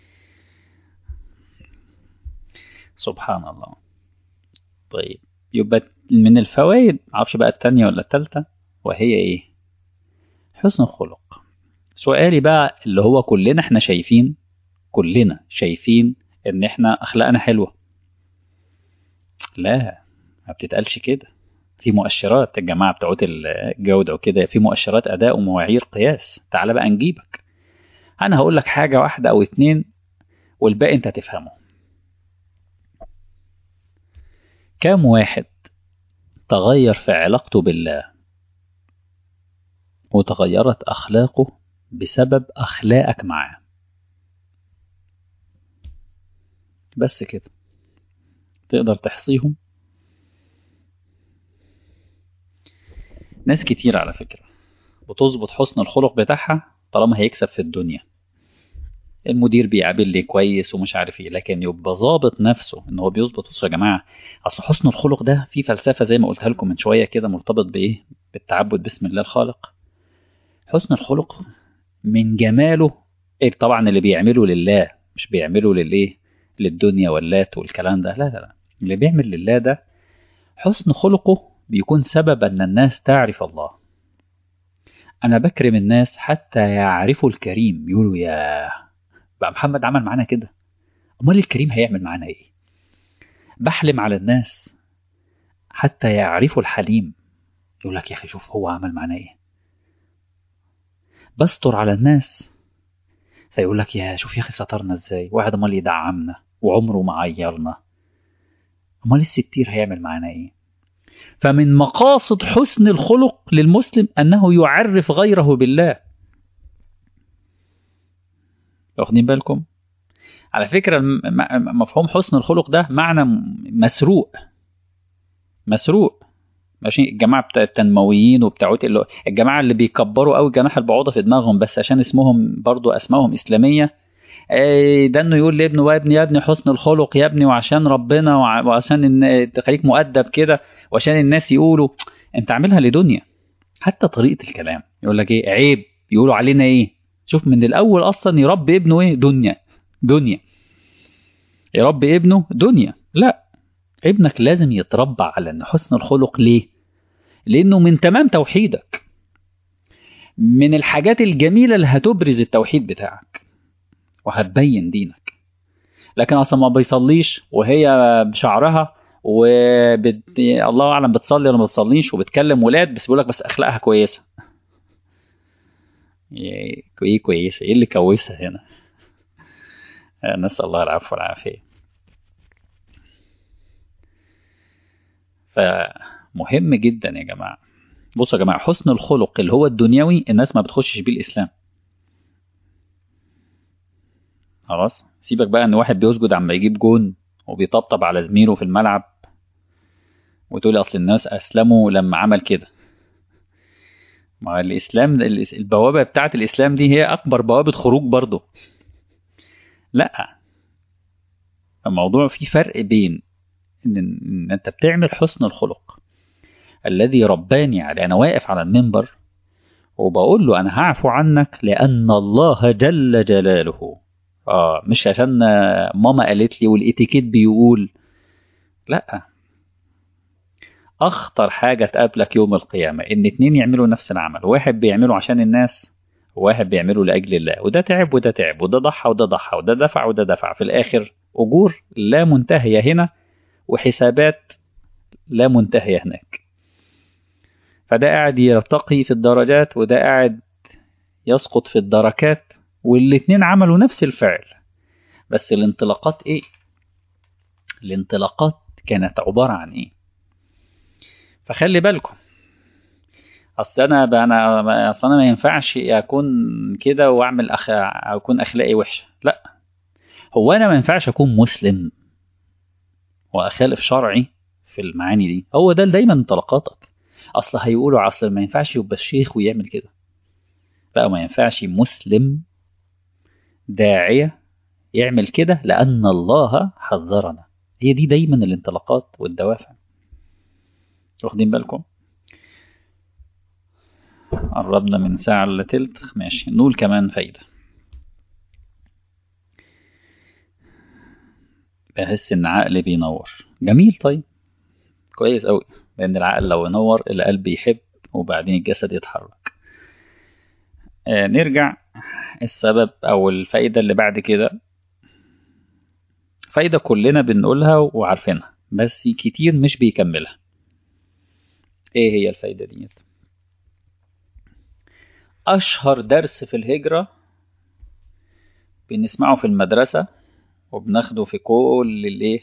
سبحان الله طيب يبقى من الفوائد معرفش بقى التانية ولا التالتة وهي ايه حسن الخلق سؤالي بقى اللي هو كلنا احنا شايفين كلنا شايفين ان احنا اخلاقنا حلوة لا ما بتتقالش كده في مؤشرات الجماعة بتوعت الجودة وكده في مؤشرات أداء ومواعير قياس تعال بقى نجيبك أنا هقول لك حاجة واحدة أو اتنين والباقي أنت هتفهمه كام واحد تغير في علاقته بالله وتغيرت أخلاقه بسبب أخلاقك معاه بس كده تقدر تحصيهم ناس كتير على فكرة بتظبط حسن الخلق بتاعها طالما هيكسب في الدنيا المدير بيقابل لي كويس ومش عارف ايه لكن يبقى ظابط نفسه ان هو بيظبط بصوا يا جماعه اصل حسن الخلق ده في فلسفه زي ما قلتها لكم من شويه كده مرتبط بايه بالتعبد بسم الله الخالق حسن الخلق من جماله إيه طبعا اللي بيعمله لله مش بيعمله للايه للدنيا واللات والكلام ده لا لا لا اللي بيعمل لله ده حسن خلقه بيكون سبب ان الناس تعرف الله انا بكرم الناس حتى يعرفوا الكريم يقولوا يا بقى محمد عمل معانا كده امال الكريم هيعمل معانا ايه بحلم على الناس حتى يعرفوا الحليم يقول لك يا اخي شوف هو عمل معانا ايه بستر على الناس فيقول لك يا شوف يا اخي سترنا ازاي واحد امال يدعمنا وعمره ما عيرنا امال الستير هيعمل معانا ايه فمن مقاصد حسن الخلق للمسلم انه يعرف غيره بالله واخدين بالكم على فكرة مفهوم حسن الخلق ده معنى مسروق مسروق ماشي الجماعة بتاع التنمويين وبتاعوت اللي الجماعة اللي بيكبروا قوي جناح البعوضة في دماغهم بس عشان اسمهم برضو اسمائهم اسلامية ده انه يقول لابنه يا ابني يا ابني حسن الخلق يا ابني وعشان ربنا وعشان تخليك مؤدب كده وعشان الناس يقولوا انت عاملها لدنيا حتى طريقة الكلام يقول لك ايه عيب يقولوا علينا ايه شوف من الاول اصلا يربي ابنه ايه دنيا دنيا يربي ابنه دنيا لا ابنك لازم يتربى على ان حسن الخلق ليه لانه من تمام توحيدك من الحاجات الجميله اللي هتبرز التوحيد بتاعك وهتبين دينك لكن اصلا ما بيصليش وهي بشعرها وبت... الله اعلم بتصلي ولا ما بتصليش وبتكلم ولاد بس بيقول لك بس اخلاقها كويسه ايه كويسه ايه اللي كويسها هنا نسال الله العفو والعافيه فمهم جدا يا جماعه بصوا يا جماعة حسن الخلق اللي هو الدنيوي الناس ما بتخشش بيه الإسلام خلاص سيبك بقى ان واحد بيسجد عما يجيب جون وبيطبطب على زميله في الملعب وتقول اصل الناس اسلموا لما عمل كده ما الاسلام البوابه بتاعه الاسلام دي هي اكبر بوابه خروج برضه لا الموضوع في فرق بين ان, إن انت بتعمل حسن الخلق الذي رباني عليه انا واقف على المنبر وبقول له انا هعفو عنك لان الله جل جلاله اه مش عشان ماما قالت لي والاتيكيت بيقول لا اخطر حاجه تقابلك يوم القيامه ان اتنين يعملوا نفس العمل واحد بيعمله عشان الناس وواحد بيعمله لاجل الله وده تعب وده تعب وده ضحى وده ضحى وده دفع وده دفع في الاخر اجور لا منتهيه هنا وحسابات لا منتهيه هناك فده قاعد يرتقي في الدرجات وده قاعد يسقط في الدركات والاتنين عملوا نفس الفعل بس الانطلاقات ايه الانطلاقات كانت عبارة عن ايه فخلي بالكم اصل انا انا اصل انا ما ينفعش اكون كده واعمل أخ... اكون اخلاقي وحشه لا هو انا ما ينفعش اكون مسلم واخالف شرعي في المعاني دي هو ده دايما انطلاقاتك اصل هيقولوا اصل ما ينفعش يبقى الشيخ ويعمل كده لا ما ينفعش مسلم داعية يعمل كده لأن الله حذرنا هي دي دايما الانطلاقات والدوافع واخدين بالكم قربنا من ساعة إلا تلت ماشي نقول كمان فايدة بحس إن عقلي بينور جميل طيب كويس أوي لأن العقل لو ينور القلب يحب وبعدين الجسد يتحرك آه نرجع السبب او الفايدة اللي بعد كده فايدة كلنا بنقولها وعارفينها بس كتير مش بيكملها ايه هي الفايدة دي اشهر درس في الهجرة بنسمعه في المدرسة وبناخده في كل الايه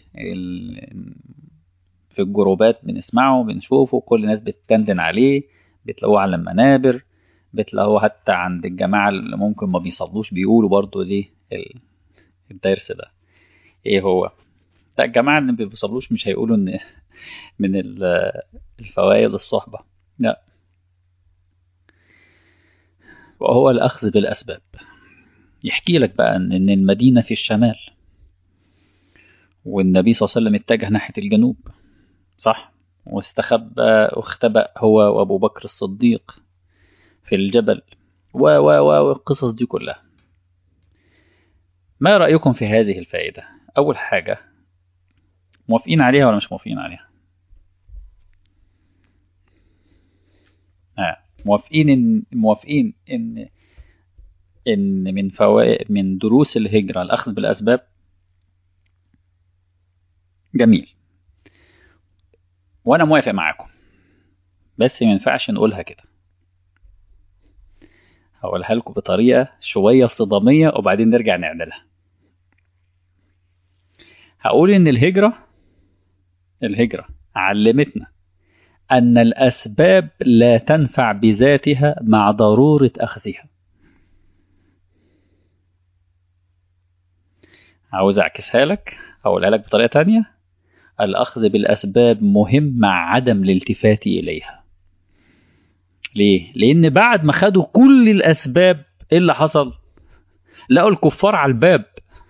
في الجروبات بنسمعه بنشوفه كل الناس بتتندن عليه بتلاقوه على المنابر بتلاقوه حتى عند الجماعة اللي ممكن ما بيصلوش بيقولوا برضو دي الدرس ده ايه هو لا الجماعة اللي ما بيصلوش مش هيقولوا ان من الفوائد الصحبة لا وهو الأخذ بالأسباب يحكي لك بقى ان المدينة في الشمال والنبي صلى الله عليه وسلم اتجه ناحية الجنوب صح واستخبى واختبأ هو وأبو بكر الصديق في الجبل و و و والقصص دي كلها ما رأيكم في هذه الفائدة أول حاجة موافقين عليها ولا مش موافقين عليها آه. موافقين إن موافقين إن إن من فوائد من دروس الهجرة الأخذ بالأسباب جميل وأنا موافق معاكم بس ما ينفعش نقولها كده هقولها لكم بطريقة شوية صدامية وبعدين نرجع نعدلها هقول إن الهجرة الهجرة علمتنا أن الأسباب لا تنفع بذاتها مع ضرورة أخذها عاوز أعكسها لك أقولها لك بطريقة تانية الأخذ بالأسباب مهم مع عدم الالتفات إليها ليه؟ لأن بعد ما خدوا كل الأسباب إيه اللي حصل؟ لقوا الكفار على الباب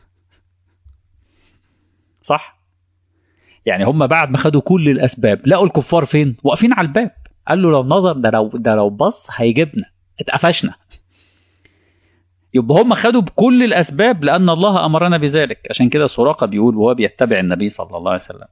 صح؟ يعني هم بعد ما خدوا كل الأسباب لقوا الكفار فين؟ واقفين على الباب قال له لو نظر ده لو ده لو بص هيجيبنا اتقفشنا يبقى هم خدوا بكل الأسباب لأن الله أمرنا بذلك عشان كده سراقة بيقول وهو بيتبع النبي صلى الله عليه وسلم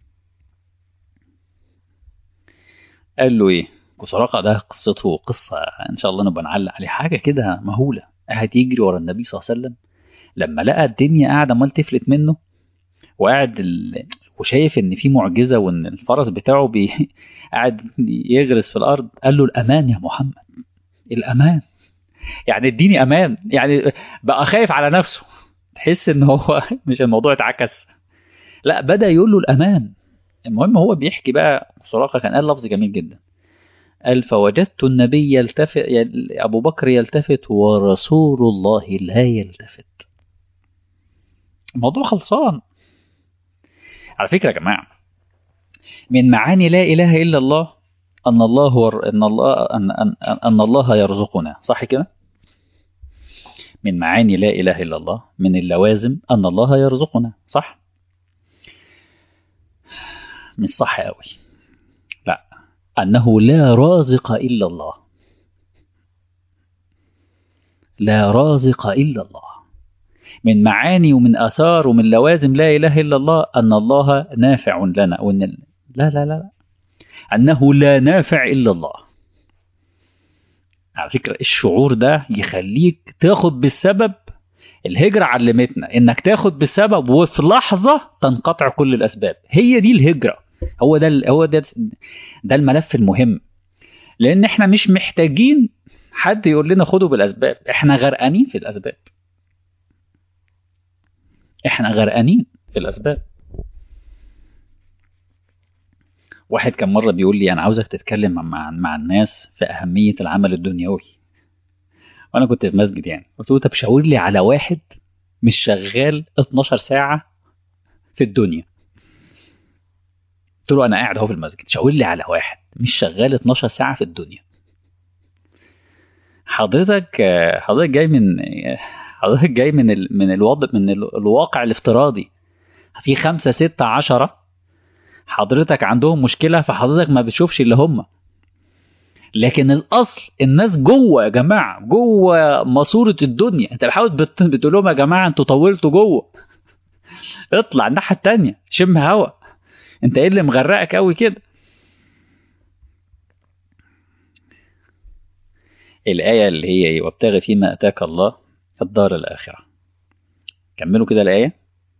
قال له إيه سراقة ده قصته قصة إن شاء الله نبقى نعلق عليه حاجة كده مهولة قاعد يجري ورا النبي صلى الله عليه وسلم لما لقى الدنيا قاعدة عمال تفلت منه وقاعد ال... وشايف ان في معجزه وان الفرس بتاعه بي... قاعد يغرس في الارض قال له الامان يا محمد الامان يعني اديني امان يعني بقى خايف على نفسه تحس ان هو مش الموضوع اتعكس لا بدا يقول له الامان المهم هو بيحكي بقى سراقه كان قال لفظ جميل جدا قال فوجدت النبي يلتفت أبو بكر يلتفت ورسول الله لا يلتفت الموضوع خلصان على فكرة يا جماعة من معاني لا إله إلا الله أن الله هو أن الله أن, أن, أن الله يرزقنا صح كده؟ من معاني لا إله إلا الله من اللوازم أن الله يرزقنا صح؟ مش صح قوي لا أنه لا رازق إلا الله لا رازق إلا الله من معاني ومن آثار ومن لوازم لا إله إلا الله أن الله نافع لنا وأن لا لا لا, لا. أنه لا نافع إلا الله على فكرة الشعور ده يخليك تاخد بالسبب الهجرة علمتنا انك تاخد بالسبب وفي لحظة تنقطع كل الاسباب هي دي الهجرة هو ده هو ده ده الملف المهم لان احنا مش محتاجين حد يقول لنا خدوا بالاسباب احنا غرقانين في الاسباب احنا غرقانين في الاسباب واحد كان مرة بيقول لي أنا عاوزك تتكلم مع, مع الناس في أهمية العمل الدنيوي وأنا كنت في مسجد يعني قلت له طب شاور لي على واحد مش شغال 12 ساعة في الدنيا قلت له أنا قاعد أهو في المسجد شاور لي على واحد مش شغال 12 ساعة في الدنيا حضرتك حضرتك جاي من حضرتك جاي من ال... من الوضع من الواقع الافتراضي في خمسة ستة عشرة حضرتك عندهم مشكله فحضرتك ما بتشوفش اللي هم لكن الاصل الناس جوه يا جماعه جوه ماسوره الدنيا انت بحاول بت... بتقول لهم يا جماعه انتوا طولتوا جوه اطلع الناحيه التانية شم هوا انت ايه اللي مغرقك قوي كده الآية اللي هي ايه وابتغي فيما أتاك الله الدار الآخرة كملوا كده الآية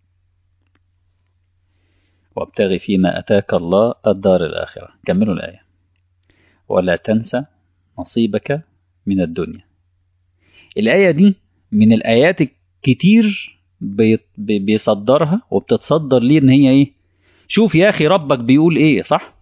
وابتغي فيما أتاك الله الدار الآخرة كملوا الآية ولا تنسى نصيبك من الدنيا الآية دي من الآيات الكتير بيصدرها وبتتصدر ليه إن هي إيه شوف يا أخي ربك بيقول إيه صح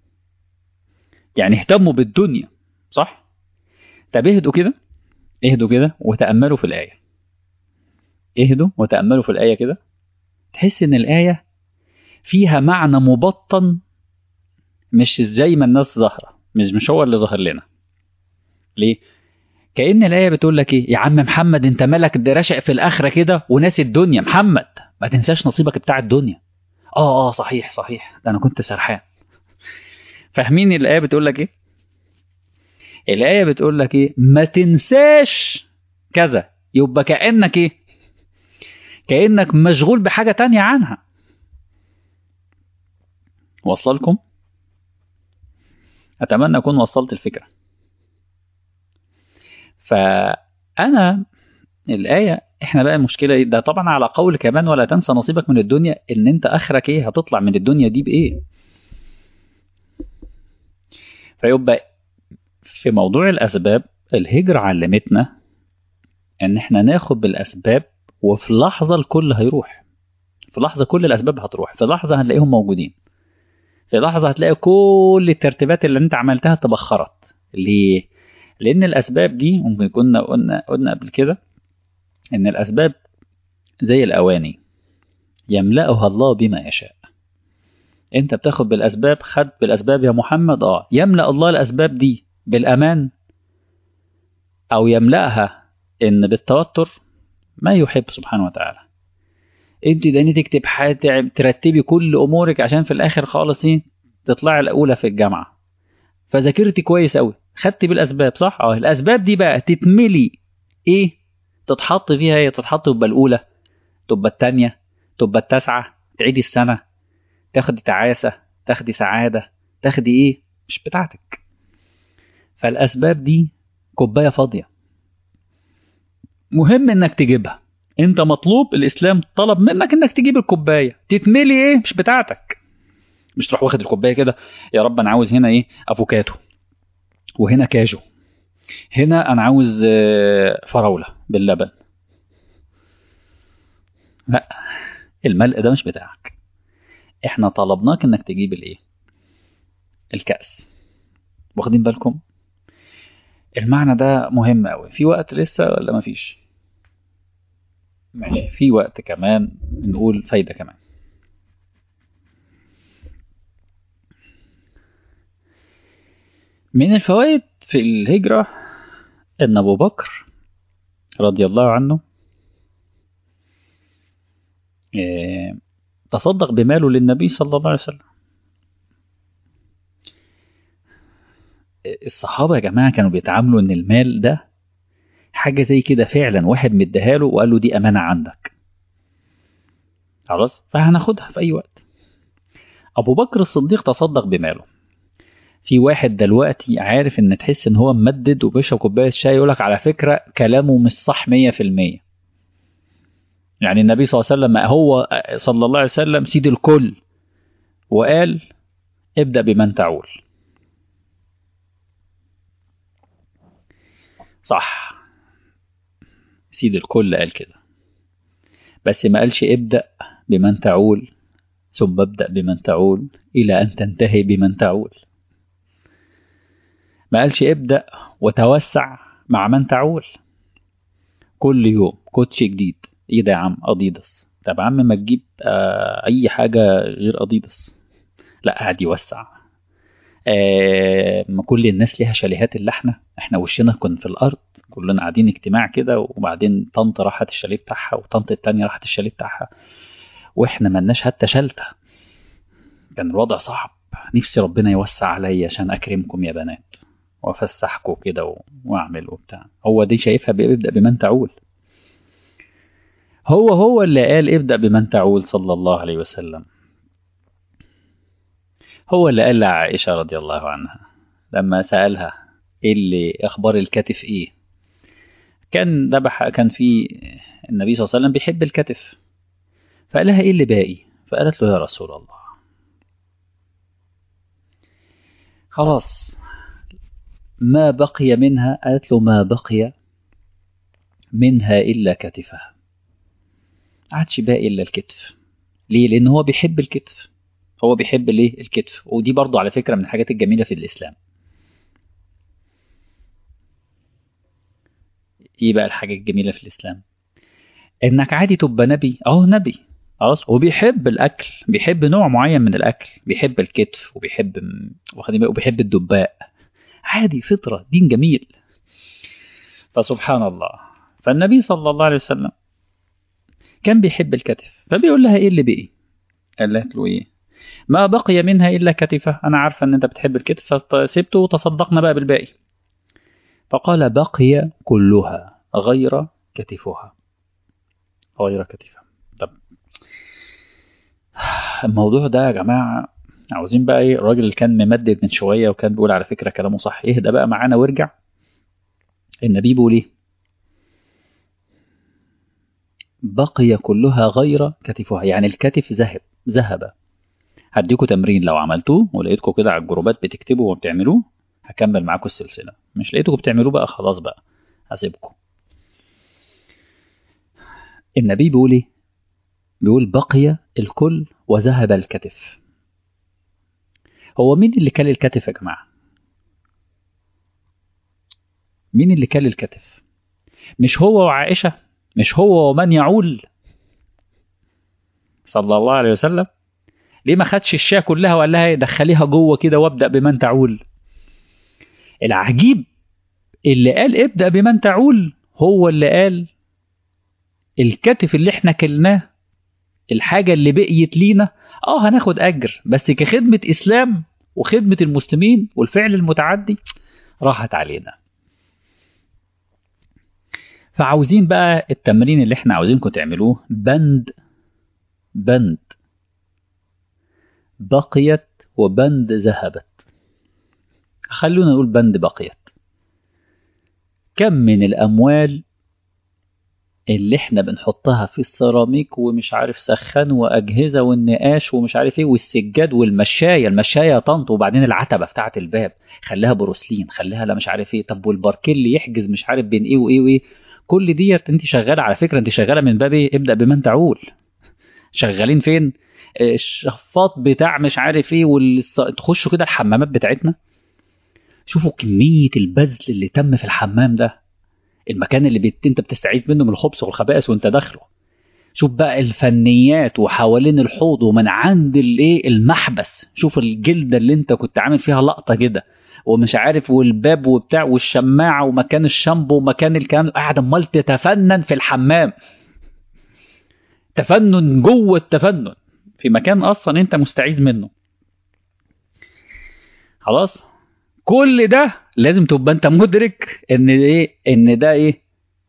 يعني اهتموا بالدنيا صح طب اهدوا كده اهدوا كده وتأملوا في الآية اهدوا وتأملوا في الآية كده تحس إن الآية فيها معنى مبطن مش زي ما الناس ظاهرة مش مش هو اللي ظاهر لنا ليه كأن الآية بتقول لك إيه يا عم محمد أنت مالك ده رشق في الآخرة كده وناسي الدنيا محمد ما تنساش نصيبك بتاع الدنيا آه آه صحيح صحيح ده أنا كنت سرحان فاهمين الآية بتقول لك إيه الآية بتقول لك إيه ما تنساش كذا يبقى كأنك إيه كأنك مشغول بحاجة تانية عنها وصلكم أتمنى أكون وصلت الفكرة فأنا الآية إحنا بقى المشكلة ده طبعا على قول كمان ولا تنسى نصيبك من الدنيا إن أنت آخرك إيه هتطلع من الدنيا دي بإيه فيبقى في موضوع الأسباب الهجرة علمتنا إن إحنا ناخد بالأسباب وفي لحظة الكل هيروح في لحظة كل الأسباب هتروح في لحظة هنلاقيهم موجودين في لحظة هتلاقي كل الترتيبات اللي انت عملتها تبخرت ليه؟ لأن الأسباب دي ممكن كنا قلنا قلنا قبل كده إن الأسباب زي الأواني يملأها الله بما يشاء أنت بتاخد بالأسباب خد بالأسباب يا محمد آه يملأ الله الأسباب دي بالأمان أو يملأها إن بالتوتر ما يحب سبحانه وتعالى انت داني تكتب حاجة ترتبي كل امورك عشان في الاخر خالص ايه تطلعي الاولى في الجامعه فذاكرتي كويس قوي خدتي بالاسباب صح اه الاسباب دي بقى تتملي ايه تتحط فيها ايه تتحط تبقى الاولى تبقى الثانيه تبقى التاسعه تعيدي السنه تاخدي تعاسه تاخدي سعاده تاخدي ايه مش بتاعتك فالاسباب دي كوبايه فاضيه مهم انك تجيبها انت مطلوب الاسلام طلب منك انك تجيب الكوبايه تتملي ايه مش بتاعتك مش تروح واخد الكوبايه كده يا رب انا عاوز هنا ايه افوكاتو وهنا كاجو هنا انا عاوز فراوله باللبن لا الملء ده مش بتاعك احنا طلبناك انك تجيب الايه الكأس واخدين بالكم المعنى ده مهم قوي في وقت لسه ولا مفيش ماشي في وقت كمان نقول فايدة كمان من الفوائد في الهجرة أن أبو بكر رضي الله عنه إيه، تصدق بماله للنبي صلى الله عليه وسلم الصحابة يا جماعة كانوا بيتعاملوا ان المال ده حاجة زي كده فعلا واحد مديها له وقال له دي أمانة عندك خلاص فهناخدها في أي وقت أبو بكر الصديق تصدق بماله في واحد دلوقتي عارف ان تحس ان هو ممدد وبيشرب كوبايه شاي يقولك على فكره كلامه مش صح 100% يعني النبي صلى الله عليه وسلم هو صلى الله عليه وسلم سيد الكل وقال ابدأ بمن تعول صح سيد الكل قال كده بس ما قالش ابدأ بمن تعول ثم ابدأ بمن تعول إلى أن تنتهي بمن تعول ما قالش ابدأ وتوسع مع من تعول كل يوم كوتش جديد ايه ده يا عم اديداس طب يا عم ما تجيب آه اي حاجه غير اديداس لا قاعد يوسع آه ما كل الناس ليها شاليهات اللي احنا احنا وشنا كن في الارض كلنا قاعدين اجتماع كده وبعدين طنط راحت الشاليه بتاعها وطنط التانية راحت الشاليه بتاعها واحنا ملناش حتى شلتة كان الوضع صعب نفسي ربنا يوسع عليا عشان اكرمكم يا بنات وافسحكم كده واعمل وبتاع هو دي شايفها بيبدا بمن تعول هو هو اللي قال ابدأ بمن تعول صلى الله عليه وسلم هو اللي قال لعائشة رضي الله عنها لما سألها ايه اللي اخبار الكتف ايه كان ذبح كان في النبي صلى الله عليه وسلم بيحب الكتف فقال لها ايه اللي باقي فقالت له يا رسول الله خلاص ما بقي منها قالت له ما بقي منها إلا كتفها عادش باقي إلا الكتف ليه؟ لأن هو بيحب الكتف هو بيحب ليه الكتف ودي برضو على فكرة من الحاجات الجميلة في الإسلام ايه بقى الحاجة الجميلة في الإسلام إنك عادي تبقى نبي أهو نبي خلاص وبيحب الأكل بيحب نوع معين من الأكل بيحب الكتف وبيحب واخدين وبيحب الدباء عادي فطرة دين جميل فسبحان الله فالنبي صلى الله عليه وسلم كان بيحب الكتف فبيقول لها ايه اللي بقي قالت له ايه ما بقي منها الا كتفه انا عارفه ان انت بتحب الكتف فسبته وتصدقنا بقى بالباقي فقال بقي كلها غير كتفها غير كتفها طب الموضوع ده يا جماعه عاوزين بقى ايه الراجل اللي كان ممدد من شويه وكان بيقول على فكره كلامه صح اهدى بقى معانا وارجع النبي بيقول ايه بقي كلها غير كتفها يعني الكتف ذهب ذهب هديكوا تمرين لو عملتوه ولقيتكم كده على الجروبات بتكتبوا وبتعملوه هكمل معاكم السلسله مش لقيتكم بتعملوه بقى خلاص بقى هسيبكم النبي بيقول ايه بيقول بقي الكل وذهب الكتف هو مين اللي كل الكتف يا جماعه مين اللي كل الكتف مش هو وعائشه مش هو ومن يعول صلى الله عليه وسلم ليه ما خدش الشاه كلها وقال لها دخليها جوه كده وابدا بمن تعول العجيب اللي قال ابدا بمن تعول هو اللي قال الكتف اللي احنا كلناه الحاجه اللي بقيت لينا اه هناخد اجر بس كخدمه اسلام وخدمه المسلمين والفعل المتعدي راحت علينا فعاوزين بقى التمرين اللي احنا عاوزينكم تعملوه بند بند بقيت وبند ذهبت خلونا نقول بند بقيت كم من الأموال اللي احنا بنحطها في السيراميك ومش عارف سخان وأجهزة والنقاش ومش عارف ايه والسجاد والمشاية المشاية طنط وبعدين العتبة بتاعة الباب خليها بروسلين خليها لا مش عارف ايه طب والباركيه اللي يحجز مش عارف بين ايه وايه وايه كل ديت انت شغاله على فكره انت شغاله من باب ايه ابدا بمن تعول شغالين فين الشفاط بتاع مش عارف ايه وال... تخشوا كده الحمامات بتاعتنا شوفوا كميه البذل اللي تم في الحمام ده المكان اللي بت... انت بتستعيذ منه من الخبث والخبائث وانت داخله شوف بقى الفنيات وحوالين الحوض ومن عند الايه المحبس شوف الجلده اللي انت كنت عامل فيها لقطه كده ومش عارف والباب وبتاع والشماعه ومكان الشامبو ومكان الكلام قاعد امال تتفنن في الحمام تفنن جوه التفنن في مكان اصلا انت مستعيذ منه خلاص كل ده لازم تبقى انت مدرك ان ايه ان ده ايه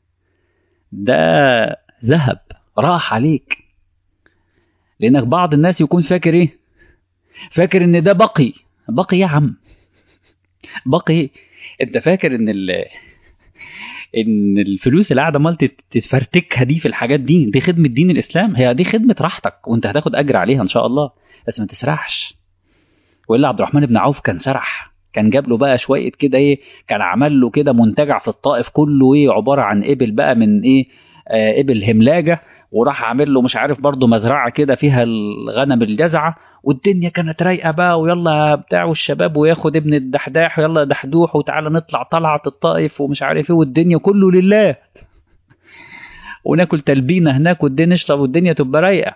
ده ذهب راح عليك لانك بعض الناس يكون فاكر ايه فاكر ان ده بقي بقي يا عم بقي إيه؟ انت فاكر ان ال ان الفلوس اللي قاعده عمال تفرتكها دي في الحاجات دي دي خدمه دين الاسلام هي دي خدمه راحتك وانت هتاخد اجر عليها ان شاء الله بس ما تسرحش والا عبد الرحمن بن عوف كان سرح كان جاب له بقى شويه كده ايه كان عمل له كده منتجع في الطائف كله ايه عباره عن ابل بقى من ايه آه ابل هملاجه وراح عامل له مش عارف برضه مزرعه كده فيها الغنم الجزعه والدنيا كانت رايقه بقى ويلا بتاع والشباب وياخد ابن الدحداح ويلا دحدوح وتعالى نطلع طلعه الطائف ومش عارف ايه والدنيا كله لله وناكل تلبينه هناك والدنيا نشرب والدنيا تبقى رايقه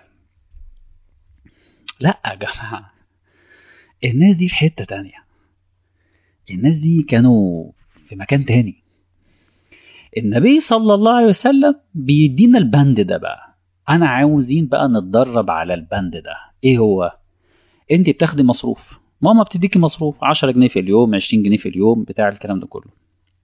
لا يا جماعه الناس دي في حته تانية الناس دي كانوا في مكان تاني النبي صلى الله عليه وسلم بيدينا البند ده بقى انا عاوزين بقى نتدرب على البند ده ايه هو انت بتاخدي مصروف ماما بتديكي مصروف 10 جنيه في اليوم 20 جنيه في اليوم بتاع الكلام ده كله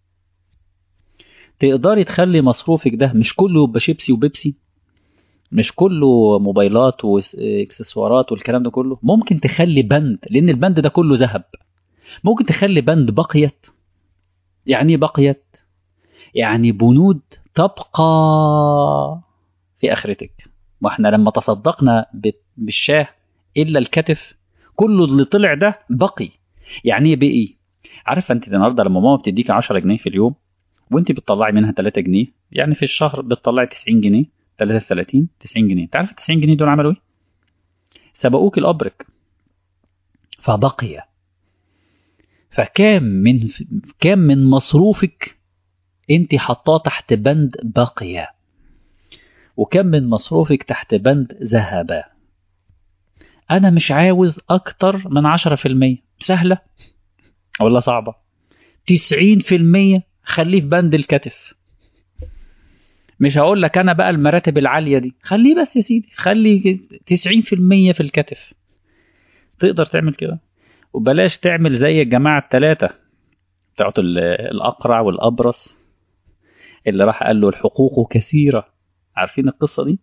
تقدري تخلي مصروفك ده مش كله يبقى شيبسي وبيبسي مش كله موبايلات واكسسوارات والكلام ده كله ممكن تخلي بند لان البند ده كله ذهب ممكن تخلي بند بقيت يعني بقيت يعني بنود تبقى في اخرتك واحنا لما تصدقنا بالشاه الا الكتف كله اللي طلع ده بقي يعني ايه بقي عارفه انت النهارده لما ماما بتديك 10 جنيه في اليوم وانت بتطلعي منها 3 جنيه يعني في الشهر بتطلعي 90 جنيه 33 90 جنيه انت عارف 90 جنيه دول عملوا ايه سبقوك الابرك فبقي فكام من كام من مصروفك انت حطاه تحت بند بقي وكم من مصروفك تحت بند ذهب انا مش عاوز اكتر من 10% سهله ولا صعبه 90% خليه في بند الكتف مش هقول لك انا بقى المراتب العاليه دي خليه بس يا سيدي خلي 90% في الكتف تقدر تعمل كده وبلاش تعمل زي الجماعه الثلاثه بتاعت الاقرع والابرص اللي راح قال له الحقوق كثيره عارفين القصه دي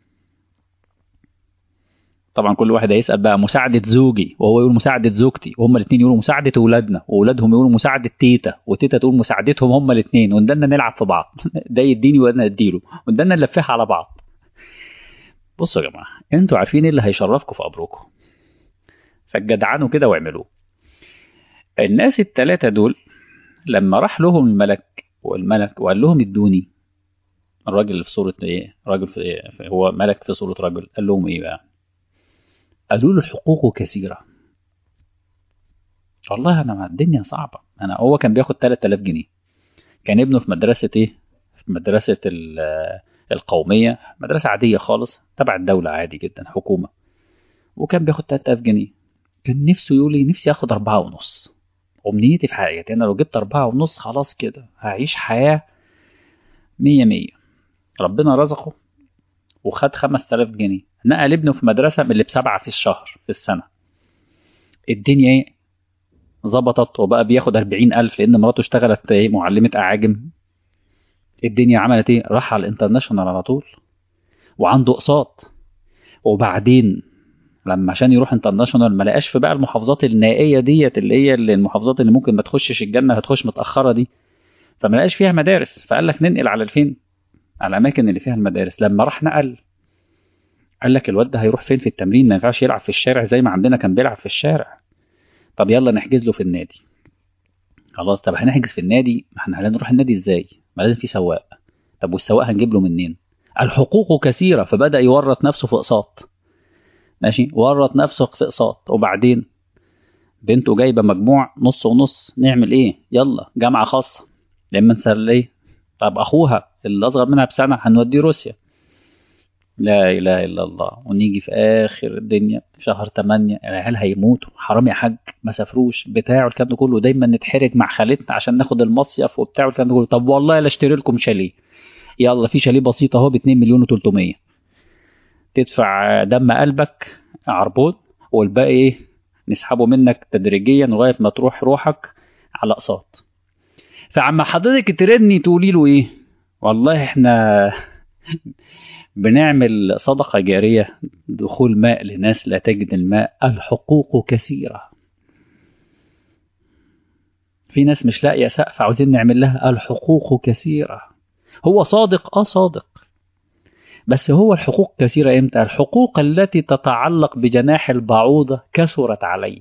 طبعا كل واحد هيسال بقى مساعده زوجي وهو يقول مساعده زوجتي وهما الاثنين يقولوا مساعده اولادنا واولادهم يقولوا مساعده تيتا وتيتا تقول مساعدتهم هما الاثنين وندنا نلعب في بعض ده يديني وانا اديله وندنا نلفها على بعض بصوا يا جماعه انتوا عارفين ايه اللي هيشرفكم في قبركم فجدعنوا كده واعملوه الناس الثلاثه دول لما راح لهم الملك والملك وقال لهم ادوني الراجل اللي في صورة ايه راجل في إيه؟ هو ملك في صورة رجل قال لهم ايه بقى قالوا له حقوقه كثيرة والله انا الدنيا صعبة انا هو كان بياخد 3000 جنيه كان ابنه في مدرسة ايه في مدرسة القومية مدرسة عادية خالص تبع الدولة عادي جدا حكومة وكان بياخد 3000 جنيه كان نفسه يقول لي نفسي اخد أربعة ونص أمنيتي في حياتي أنا لو جبت أربعة ونص خلاص كده هعيش حياة مية مية ربنا رزقه وخد خمس تلاف جنيه نقل ابنه في مدرسة من اللي بسبعة في الشهر في السنة الدنيا ايه ظبطت وبقى بياخد أربعين ألف لأن مراته اشتغلت ايه معلمة أعاجم الدنيا عملت ايه راح على الانترناشونال على طول وعنده اقساط وبعدين لما عشان يروح انترناشونال ما لقاش في بقى المحافظات النائيه ديت اللي هي اللي المحافظات اللي ممكن ما تخشش الجنه هتخش متاخره دي فما لقاش فيها مدارس فقال لك ننقل على الفين على الاماكن اللي فيها المدارس لما راح نقل قال لك الواد ده هيروح فين في التمرين ما ينفعش يلعب في الشارع زي ما عندنا كان بيلعب في الشارع طب يلا نحجز له في النادي خلاص طب هنحجز في النادي ما احنا هنروح النادي ازاي ما لازم في سواق طب والسواق هنجيب له منين الحقوق كثيره فبدا يورط نفسه في اقساط ماشي ورط نفسه في اقساط وبعدين بنته جايبه مجموع نص ونص نعمل ايه يلا جامعه خاصه لما نسال ايه طب اخوها اللي اصغر منها بسنه هنوديه روسيا لا اله الا الله ونيجي في اخر الدنيا في شهر 8 العيال هيموتوا حرام يا حاج ما سافروش بتاعه الكلام ده كله دايما نتحرج مع خالتنا عشان ناخد المصيف وبتاع الكلام ده كله طب والله لا اشتري لكم شاليه يلا في شاليه بسيط اهو ب 2 مليون و300 تدفع دم قلبك عربون والباقي ايه نسحبه منك تدريجيا لغايه ما تروح روحك على اقساط فعما حضرتك تردني تقولي له ايه والله احنا بنعمل صدقة جارية دخول ماء لناس لا تجد الماء الحقوق كثيرة في ناس مش لاقية سقف عاوزين نعمل لها الحقوق كثيرة هو صادق اه صادق بس هو الحقوق كثيرة امتى الحقوق التي تتعلق بجناح البعوضة كثرت عليه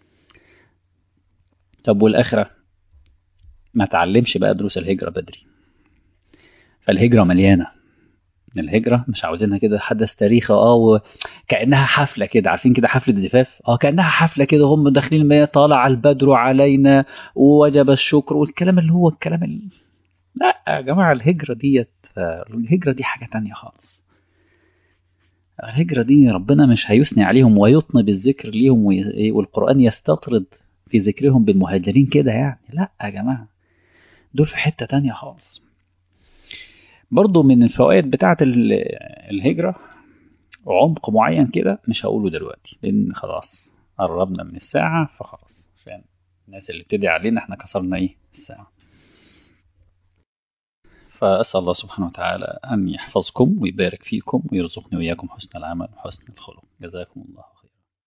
طب والآخرة ما تعلمش بقى دروس الهجرة بدري فالهجرة مليانة الهجرة مش عاوزينها كده حدث تاريخي اه وكأنها حفلة كده عارفين كده حفلة زفاف اه كأنها حفلة كده هم داخلين المياه طالع البدر علينا ووجب الشكر والكلام اللي هو الكلام اللي... لا يا جماعة الهجرة ديت الهجرة دي حاجة تانية خالص الهجرة دي ربنا مش هيثني عليهم ويطنب الذكر ليهم والقرآن يستطرد في ذكرهم بالمهاجرين كده يعني لا يا جماعة دول في حتة تانية خالص برضو من الفوائد بتاعة الهجرة عمق معين كده مش هقوله دلوقتي لأن خلاص قربنا من الساعة فخلاص عشان الناس اللي بتدعي علينا احنا كسرنا ايه الساعة فأسأل الله سبحانه وتعالى أن يحفظكم ويبارك فيكم ويرزقني وإياكم حسن العمل وحسن الخلق جزاكم الله